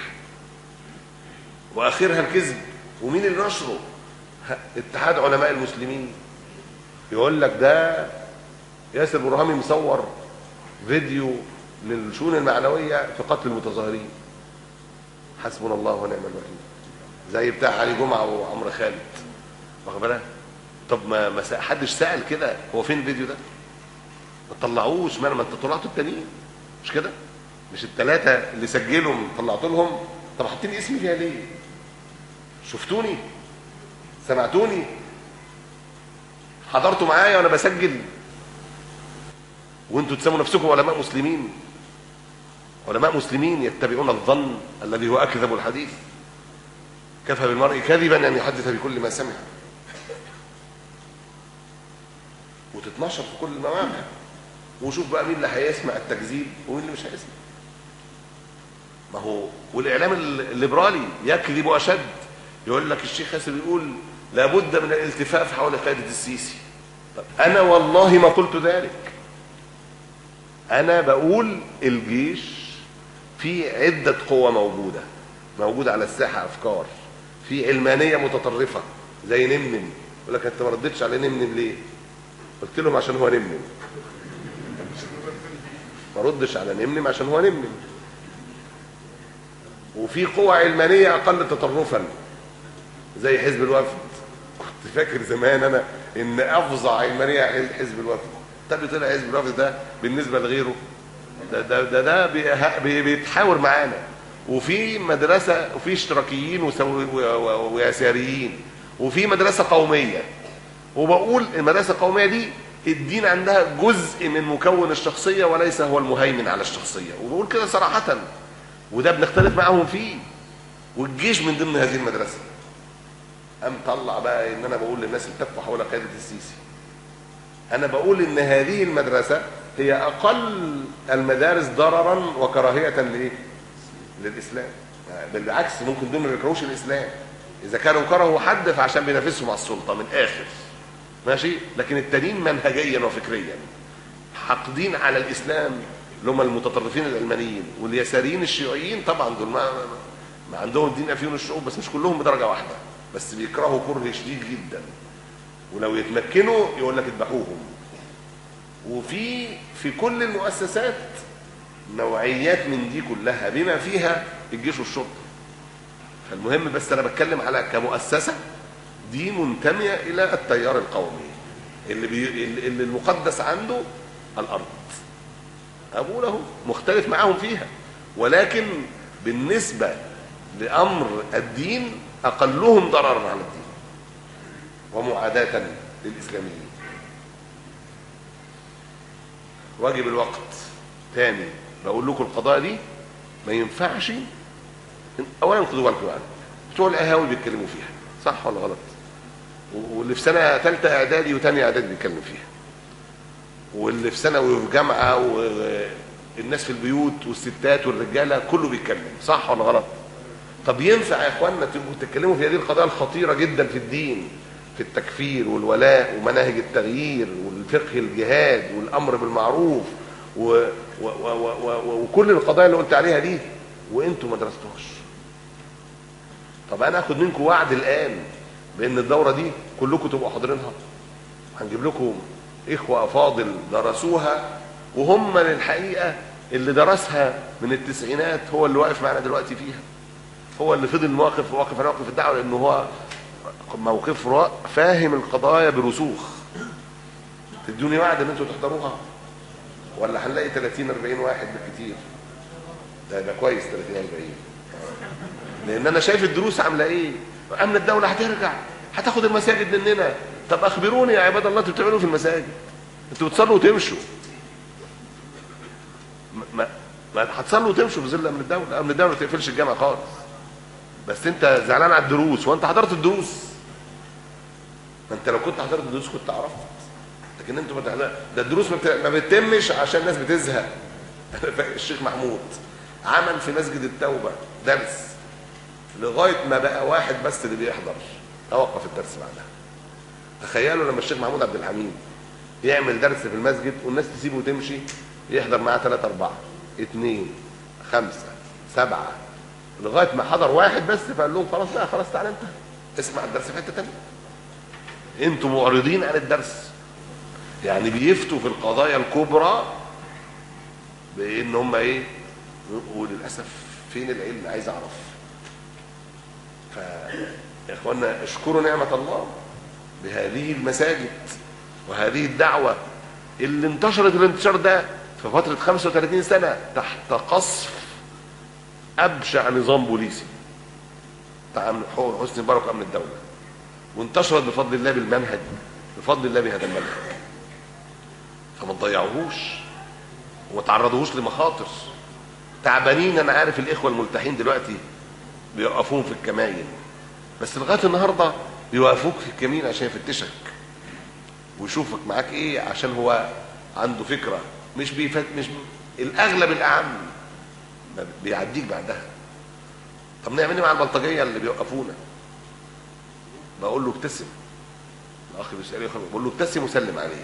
[SPEAKER 5] واخرها الكذب ومين اللي نشره ه- اتحاد علماء المسلمين يقول لك ده ياسر ابراهيمي مصور فيديو للشؤون المعنويه في قتل المتظاهرين حسبنا الله ونعم الوكيل زي بتاع علي جمعه وعمرو خالد واخد بالك طب ما ما سأ- حدش سال كده هو فين الفيديو ده ما طلعوش ما ما انت طلعتوا التانيين مش كده مش الثلاثه اللي سجلهم طلعت لهم طب حاطين اسمي فيها ليه شفتوني سمعتوني حضرتوا معايا وانا بسجل وانتوا تسموا نفسكم علماء مسلمين علماء مسلمين يتبعون الظن الذي هو اكذب الحديث كفى بالمرء كذبا ان يحدث بكل ما سمع وتتنشر في كل المواقع وشوف بقى مين اللي هيسمع التكذيب ومين اللي مش هيسمع ما هو والاعلام الليبرالي يكذب اشد يقول لك الشيخ ياسر بيقول لابد من الالتفاف حول قياده السيسي طب انا والله ما قلت ذلك انا بقول الجيش في عده قوى موجوده موجوده على الساحه افكار في علمانيه متطرفه زي نمنم يقول لك انت ما ردتش على نمنم ليه قلت لهم عشان هو نمنم ما ردش على نمنم عشان هو نمنم وفي قوى علمانيه اقل تطرفا زي حزب الوفد كنت فاكر زمان انا ان افظع علمانيه حزب الوفد طب طلع حزب الوفد ده بالنسبه لغيره ده ده ده, ده بيه- بي- بيتحاور معانا وفي مدرسه وفي اشتراكيين وسو- و- و- ويساريين وفي مدرسه قوميه وبقول المدرسه القوميه دي الدين عندها جزء من مكون الشخصيه وليس هو المهيمن على الشخصيه وبقول كده صراحه وده بنختلف معاهم فيه والجيش من ضمن هذه المدرسه قام طلع بقى ان انا بقول للناس التفوا حول قياده السيسي انا بقول ان هذه المدرسه هي اقل المدارس ضررا وكراهيه لايه للاسلام بالعكس ممكن دول ما بيكرهوش الاسلام اذا كانوا كرهوا حد فعشان بينافسهم على السلطه من الاخر ماشي لكن التانيين منهجيا وفكريا حاقدين على الاسلام اللي هم المتطرفين العلمانيين واليساريين الشيوعيين طبعا دول ما, ما, ما عندهم دين افيون الشعوب بس مش كلهم بدرجه واحده بس بيكرهوا كره شديد جدا ولو يتمكنوا يقول لك اذبحوهم وفي في كل المؤسسات نوعيات من دي كلها بما فيها الجيش والشرطه فالمهم بس انا بتكلم على كمؤسسه دي منتميه الى التيار القومي اللي, بي اللي المقدس عنده الارض اقول اهو مختلف معاهم فيها ولكن بالنسبه لامر الدين اقلهم ضررا على الدين ومعاداه للاسلاميين واجب الوقت تاني بقول لكم القضايا دي ما ينفعش اولا خدوا بالكم يعني بتوع القهاوي بيتكلموا فيها صح ولا غلط واللي في سنه ثالثه اعدادي وثانيه اعدادي بيتكلم فيها واللي في ثانوي وفي جامعه والناس في البيوت والستات والرجاله كله بيتكلم صح ولا غلط طب ينفع يا اخوانا تبقوا تتكلموا في هذه القضايا الخطيره جدا في الدين في التكفير والولاء ومناهج التغيير والفقه الجهاد والامر بالمعروف و و و و و وكل القضايا اللي قلت عليها دي وانتوا ما درستوهاش طب انا اخد منكم وعد الان بان الدوره دي كلكم تبقوا حاضرينها هنجيب لكم اخوه افاضل درسوها وهم الحقيقه اللي درسها من التسعينات هو اللي واقف معانا دلوقتي فيها هو اللي فضل واقف واقف على موقف الدعوه لانه هو موقف را- فاهم القضايا برسوخ تدوني وعد ان انتوا تحضروها ولا هنلاقي 30 40 واحد بالكتير ده ده كويس 30 40 لان انا شايف الدروس عامله ايه امن الدوله هترجع هتاخد المساجد مننا طب اخبروني يا عباد الله انتوا بتعملوا إيه في المساجد انتوا بتصلوا وتمشوا ما- ما ما هتصلوا وتمشوا في ظل امن الدوله امن الدوله ما تقفلش الجامعه خالص بس انت زعلان على الدروس وانت حضرت الدروس ما انت لو كنت حضرت الدروس كنت عرفت لكن انتوا ما تحضر ده الدروس ما, بت... ما بتتمش عشان الناس بتزهق الشيخ محمود عمل في مسجد التوبه درس لغايه ما بقى واحد بس اللي بيحضر توقف الدرس بعدها تخيلوا لما الشيخ محمود عبد الحميد يعمل درس في المسجد والناس تسيبه وتمشي يحضر معاه ثلاثة أربعة اثنين خمسة سبعة لغاية ما حضر واحد بس فقال لهم خلاص بقى خلاص تعالى أنت اسمع الدرس في حتة تانية أنتوا معرضين عن الدرس يعني بيفتوا في القضايا الكبرى بان هم ايه وللاسف فين العلم عايز اعرف ف يا اخوانا اشكروا نعمه الله بهذه المساجد وهذه الدعوه اللي انتشرت الانتشار ده في فتره 35 سنه تحت قصف ابشع نظام بوليسي بتاع أمن- حسني مبارك امن الدوله وانتشرت بفضل الله بالمنهج بفضل الله بهذا المنهج فما تضيعوهوش وما تعرضوهوش لمخاطر تعبانين انا عارف الاخوه الملتحين دلوقتي بيوقفوهم في الكماين بس لغايه النهارده بيوقفوك في الكمين عشان يفتشك ويشوفك معاك ايه عشان هو عنده فكره مش بيفت مش الاغلب الاعم ما بيعديك بعدها طب نعمل ايه مع البلطجيه اللي بيوقفونا بقول له ابتسم الاخ بيسالني بقول له ابتسم وسلم عليه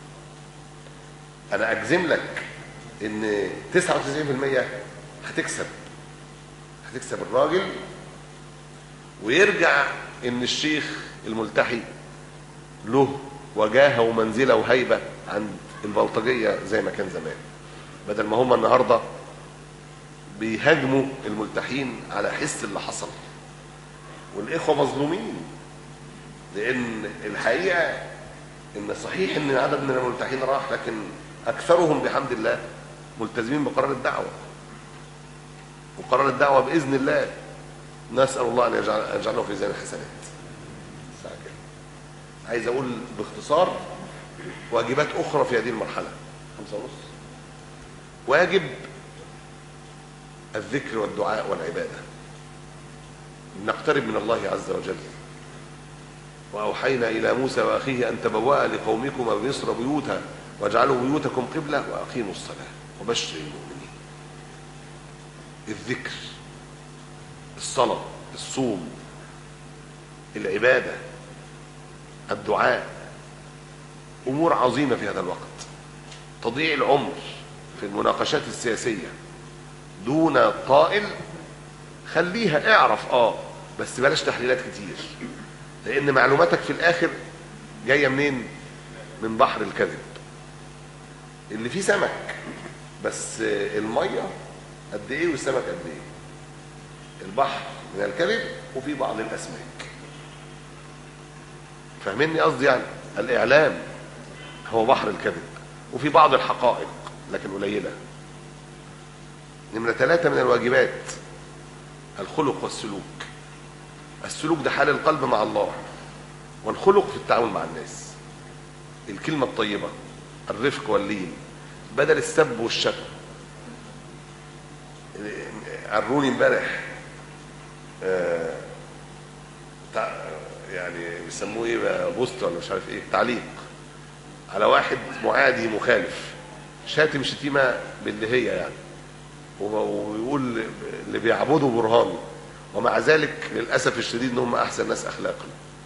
[SPEAKER 5] انا اجزم لك ان 99% هتكسب هتكسب الراجل ويرجع ان الشيخ الملتحي له وجاهه ومنزله وهيبه عند البلطجيه زي ما كان زمان بدل ما هم النهارده بيهاجموا الملتحين على حس اللي حصل والاخوه مظلومين لان الحقيقه ان صحيح ان عدد من الملتحين راح لكن اكثرهم بحمد الله ملتزمين بقرار الدعوه وقرار الدعوه باذن الله نسال الله ان يجعل يجعله في زين الحسنات الساعة كده. عايز اقول باختصار واجبات اخرى في هذه المرحله خمسة ونص واجب الذكر والدعاء والعباده نقترب من الله عز وجل وأوحينا إلى موسى وأخيه أن تبوأ لقومكما بمصر بيوتا واجعلوا بيوتكم قبلة وأقيموا الصلاة وبشر المؤمنين الذكر الصلاة الصوم العبادة الدعاء أمور عظيمة في هذا الوقت تضييع العمر في المناقشات السياسية دون طائل خليها اعرف اه بس بلاش تحليلات كتير لان معلوماتك في الاخر جايه منين من بحر الكذب اللي فيه سمك بس الميه قد ايه والسمك قد ايه البحر من الكذب وفي بعض الاسماك فاهميني قصدي يعني الاعلام هو بحر الكذب وفي بعض الحقائق لكن قليله نمره ثلاثه من الواجبات الخلق والسلوك السلوك ده حال القلب مع الله والخلق في التعامل مع الناس الكلمة الطيبة الرفق واللين بدل السب والشتم عروني امبارح آه، تع- يعني بيسموه ايه بقى بوست ولا مش عارف ايه تعليق على واحد معادي مخالف شاتم شتيمه باللي هي يعني وب- ويقول اللي بيعبدوا برهان ومع ذلك للاسف الشديد ان هم احسن ناس اخلاقا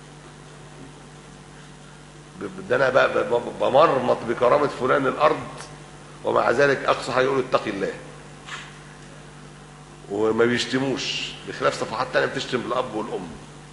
[SPEAKER 5] ب- ده انا بقى ب- ب- بمرمط بكرامه فلان الارض ومع ذلك اقصى حاجه يقول اتقي الله وما بيشتموش بخلاف صفحات تانية بتشتم الاب والام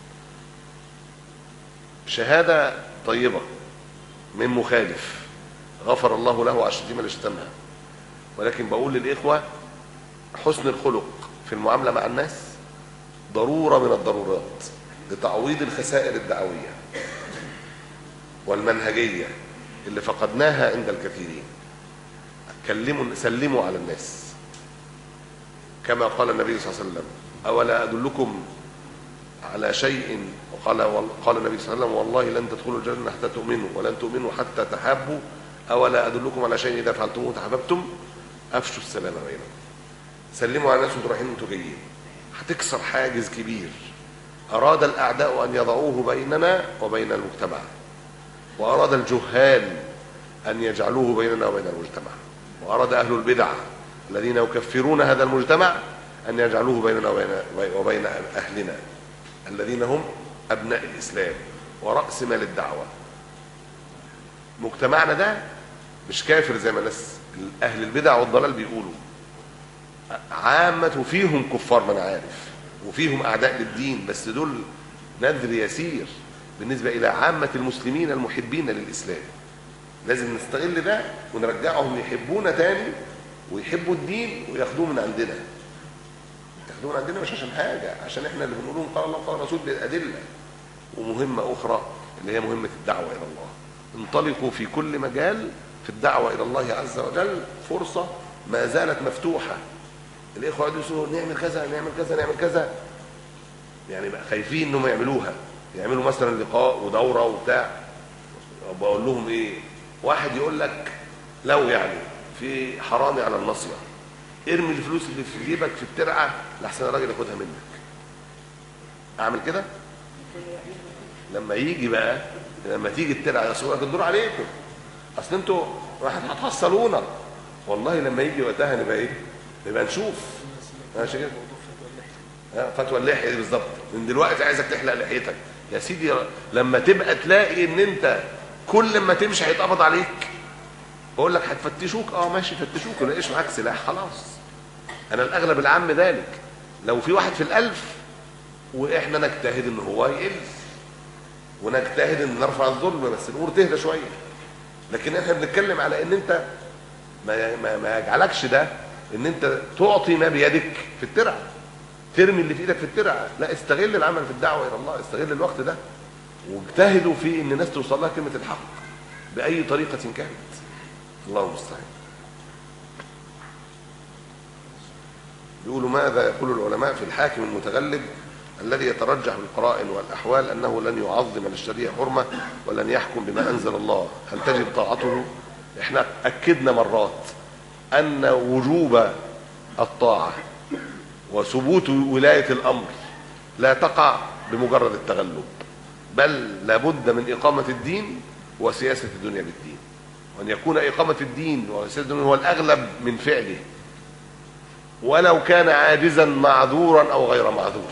[SPEAKER 5] شهاده طيبه من مخالف غفر الله له على الشتيمه اللي شتمها ولكن بقول للاخوه حسن الخلق في المعامله مع الناس ضروره من الضرورات لتعويض الخسائر الدعويه والمنهجيه اللي فقدناها عند الكثيرين كلموا سلموا على الناس كما قال النبي صلى الله عليه وسلم اولا ادلكم على شيء وقال قال النبي صلى الله عليه وسلم والله لن تدخلوا الجنه حتى تؤمنوا ولن تؤمنوا حتى تحابوا اولا ادلكم على شيء اذا فعلتموه تحاببتم افشوا السلام بينكم سلموا على الناس وانتوا رايحين وانتوا جايين هتكسر حاجز كبير اراد الاعداء ان يضعوه بيننا وبين المجتمع واراد الجهال ان يجعلوه بيننا وبين المجتمع واراد اهل البدع الذين يكفرون هذا المجتمع ان يجعلوه بيننا وبين وبين اهلنا الذين هم ابناء الاسلام وراس مال الدعوه مجتمعنا ده مش كافر زي ما الناس اهل البدع والضلال بيقولوا عامة فيهم كفار ما انا عارف وفيهم اعداء للدين بس دول نذر يسير بالنسبة الى عامة المسلمين المحبين للاسلام لازم نستغل ده ونرجعهم يحبونا تاني ويحبوا الدين وياخدوه من عندنا ياخدوه من عندنا مش عشان حاجة عشان احنا اللي بنقول لهم قال الله قال الرسول بالادلة ومهمة اخرى اللي هي مهمة الدعوة الى الله انطلقوا في كل مجال في الدعوة الى الله عز وجل فرصة ما زالت مفتوحة الاخوه يقعدوا يقولوا نعمل كذا نعمل كذا نعمل كذا يعني بقى خايفين انهم يعملوها يعملوا مثلا لقاء ودوره وبتاع بقول لهم ايه واحد يقول لك لو يعني في حرامي على الناصيه ارمي الفلوس اللي في جيبك في الترعه لحسن الراجل ياخدها منك اعمل كده لما يجي بقى لما تيجي الترعه يصورك الدور عليكم اصل انتوا واحد هتحصلونا والله لما يجي وقتها نبقى ايه نبقى نشوف ماشي كده ها، فتوى اللحيه دي بالظبط من دلوقتي عايزك تحلق لحيتك يا سيدي لما تبقى تلاقي ان انت كل ما تمشي هيتقبض عليك بقول لك هتفتشوك اه ماشي فتشوك ولا ايش معاك سلاح خلاص انا الاغلب العام ذلك لو في واحد في الالف واحنا نجتهد ان هو يقل ونجتهد ان نرفع الظلم بس الامور تهدى شويه لكن احنا بنتكلم على ان انت ما ما, ما يجعلكش ده ان انت تعطي ما بيدك في الترعه ترمي اللي في ايدك في الترعه لا استغل العمل في الدعوه الى الله استغل الوقت ده واجتهدوا في ان الناس توصل لها كلمه الحق باي طريقه كانت الله المستعان بيقولوا ماذا يقول العلماء في الحاكم المتغلب الذي يترجح بالقرائن والاحوال انه لن يعظم للشريعه حرمه ولن يحكم بما انزل الله هل تجب طاعته احنا اكدنا مرات ان وجوب الطاعه وثبوت ولايه الامر لا تقع بمجرد التغلب بل لابد من اقامه الدين وسياسه الدنيا بالدين وان يكون اقامه الدين وسياسه الدنيا هو الاغلب من فعله ولو كان عاجزا معذورا او غير معذور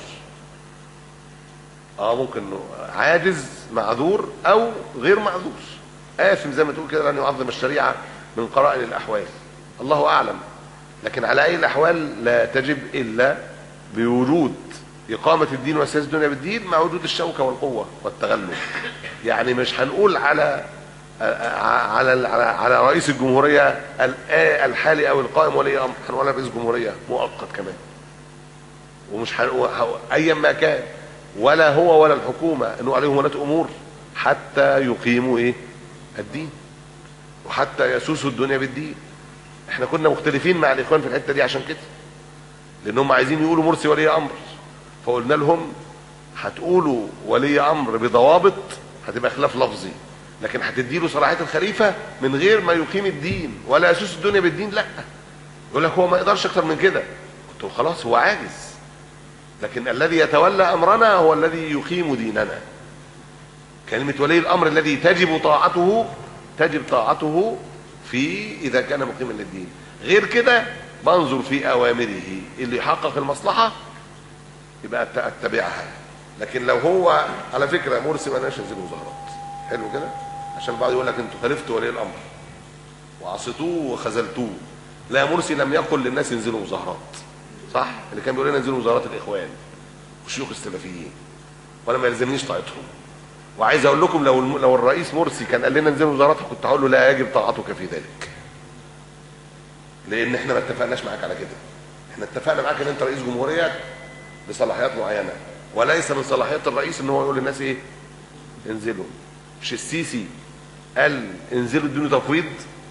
[SPEAKER 5] اه ممكن إنه عاجز معذور او غير معذور آثم زي ما تقول كده لن يعظم الشريعه من قرائن الاحوال الله اعلم لكن على اي الاحوال لا تجب الا بوجود اقامه الدين وسياسه الدنيا بالدين مع وجود الشوكه والقوه والتغلب يعني مش هنقول على على على, على رئيس الجمهوريه الحالي او القائم ولي امر هنقول على رئيس الجمهوريه مؤقت كمان ومش هنقول ايا ما كان ولا هو ولا الحكومه انه عليهم ولاة امور حتى يقيموا ايه الدين وحتى يسوسوا الدنيا بالدين احنا كنا مختلفين مع الاخوان في الحته دي عشان كده لانهم عايزين يقولوا مرسي ولي امر فقلنا لهم هتقولوا ولي امر بضوابط هتبقى خلاف لفظي لكن هتدي له صلاحيه الخليفه من غير ما يقيم الدين ولا يسوس الدنيا بالدين لا يقول لك هو ما يقدرش اكتر من كده قلت له خلاص هو عاجز لكن الذي يتولى امرنا هو الذي يقيم ديننا كلمة ولي الامر الذي تجب طاعته تجب طاعته في اذا كان مقيما للدين غير كده بنظر في اوامره اللي يحقق المصلحة يبقى أت- اتبعها لكن لو هو على فكرة مرسي ما لناش ننزل مظاهرات حلو كده عشان البعض يقول لك انتوا خالفتوا ولي الامر وعصيتوه وخذلتوه لا مرسي لم يقل للناس انزلوا مظاهرات صح اللي كان بيقول لنا انزلوا مظاهرات الاخوان والشيوخ السلفيين وانا ما يلزمنيش طاعتهم وعايز اقول لكم لو الم- لو الرئيس مرسي كان قال لنا انزلوا مظاهرات كنت هقول له لا يجب طاعتك في ذلك لان احنا ما اتفقناش معاك على كده احنا اتفقنا معاك ان انت رئيس جمهوريه بصلاحيات معينه وليس من صلاحيات الرئيس ان هو يقول للناس ايه انزلوا مش السيسي قال انزلوا ادوني تفويض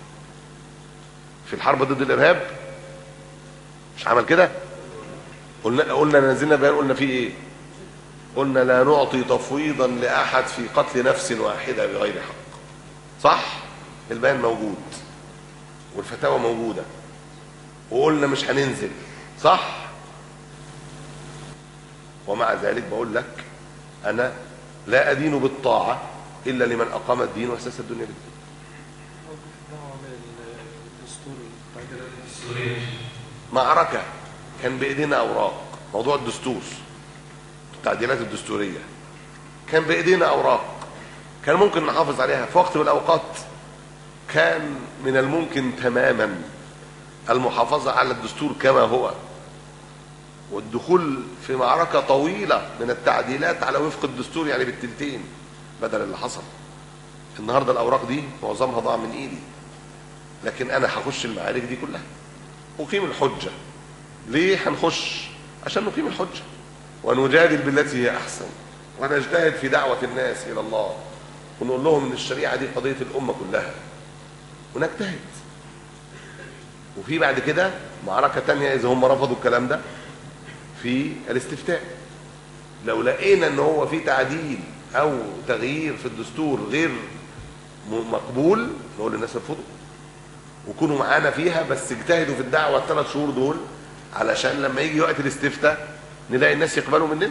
[SPEAKER 5] في الحرب ضد الارهاب مش عمل كده قلنا قلنا نزلنا بيان قلنا فيه ايه قلنا لا نعطي تفويضا لاحد في قتل نفس واحده بغير حق صح البيان موجود والفتاوى موجوده وقلنا مش هننزل صح ومع ذلك بقول لك انا لا ادين بالطاعه الا لمن اقام الدين واسس الدنيا بالدين معركه كان بايدينا اوراق موضوع الدستور التعديلات الدستوريه كان بايدينا اوراق كان ممكن نحافظ عليها في وقت من الاوقات كان من الممكن تماما المحافظه على الدستور كما هو والدخول في معركه طويله من التعديلات على وفق الدستور يعني بالتلتين بدل اللي حصل النهارده الاوراق دي معظمها ضاع من ايدي لكن انا هخش المعارك دي كلها اقيم الحجه ليه هنخش عشان نقيم الحجه ونجادل بالتي هي احسن ونجتهد في دعوه الناس الى الله ونقول لهم ان الشريعه دي قضيه الامه كلها ونجتهد وفي بعد كده معركه تانية اذا هم رفضوا الكلام ده في الاستفتاء لو لقينا ان هو في تعديل او تغيير في الدستور غير م- مقبول نقول للناس ارفضوا وكونوا معانا فيها بس اجتهدوا في الدعوه الثلاث شهور دول علشان لما يجي وقت الاستفتاء نلاقي الناس يقبلوا مننا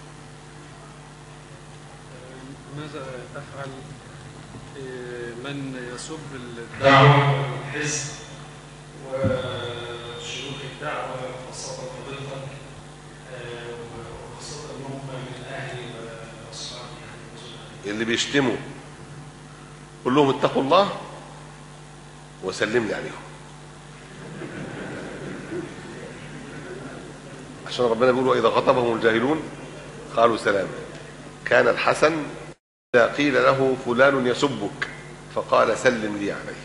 [SPEAKER 7] ماذا تفعل إيه، من يسب الدعوة والحزب وشيوخ الدعوة خاصة فضيلتك آه، وخاصة أنهم من أهل وأصحاب يعني
[SPEAKER 5] اللي بيشتموا قول لهم اتقوا الله وسلم لي عليهم عشان ربنا بيقول واذا خطبهم الجاهلون قالوا سلام كان الحسن اذا قيل له فلان يسبك فقال سلم لي عليه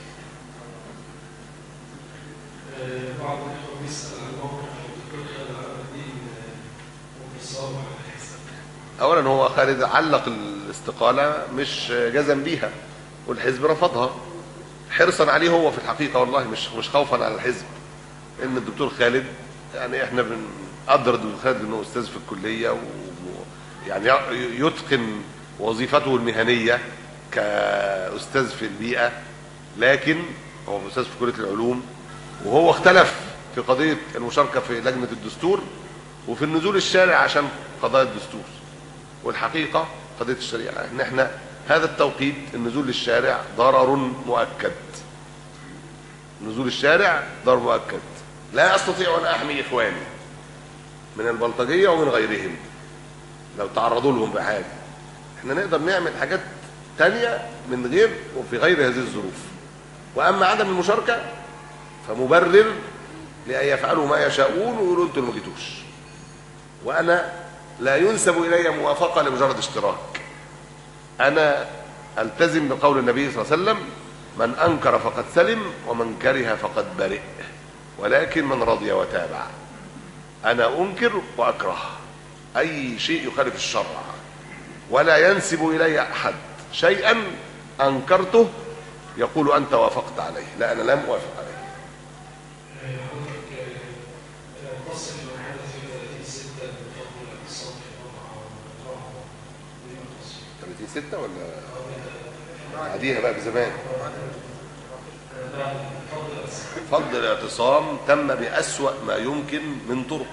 [SPEAKER 7] آه، بعض الإخوة بيسأل عن موقف الدكتور خالد علاء الدين وانفصاله عن الحزب
[SPEAKER 5] اولا هو خالد علق الاستقاله مش جزم بيها والحزب رفضها حرصا عليه هو في الحقيقه والله مش مش خوفا على الحزب ان الدكتور خالد يعني احنا بنقدر الدكتور خالد انه استاذ في الكليه و يعني يتقن وظيفته المهنيه كاستاذ في البيئه لكن هو استاذ في كليه العلوم وهو اختلف في قضيه المشاركه في لجنه الدستور وفي النزول الشارع عشان قضايا الدستور والحقيقه قضيه الشريعه ان احنا هذا التوقيت النزول للشارع ضرر مؤكد نزول الشارع ضرر مؤكد لا استطيع ان احمي اخواني من البلطجيه ومن غيرهم لو تعرضوا لهم بحاجه احنا نقدر نعمل حاجات تانية من غير وفي غير هذه الظروف واما عدم المشاركه فمبرر لان يفعلوا ما يشاءون ويقولوا انتوا اللي ما جيتوش وانا لا ينسب الي موافقه لمجرد اشتراك انا التزم بقول النبي صلى الله عليه وسلم من انكر فقد سلم ومن كره فقد برئ ولكن من رضي وتابع انا انكر واكره اي شيء يخالف الشرع ولا ينسب الي احد شيئا انكرته يقول انت وافقت عليه لا انا لم اوافق عليه
[SPEAKER 7] حضرتك تصل ما حدث في 30 6 بفضل الاعتصام في وضع وإطراحه بما تصل
[SPEAKER 5] 30 6 ولا بعديها بقى بزمان
[SPEAKER 7] بعد فضل الأسئلة
[SPEAKER 5] فضل الاعتصام تم بأسوأ ما يمكن من طرق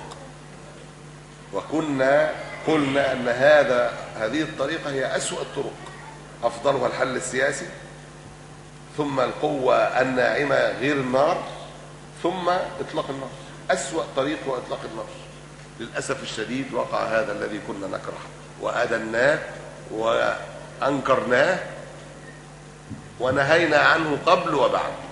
[SPEAKER 5] وكنا قلنا أن هذا هذه الطريقة هي أسوأ الطرق أفضلها الحل السياسي ثم القوة الناعمة غير النار ثم إطلاق النار أسوأ طريق هو إطلاق النار للأسف الشديد وقع هذا الذي كنا نكره وأدناه وأنكرناه ونهينا عنه قبل وبعد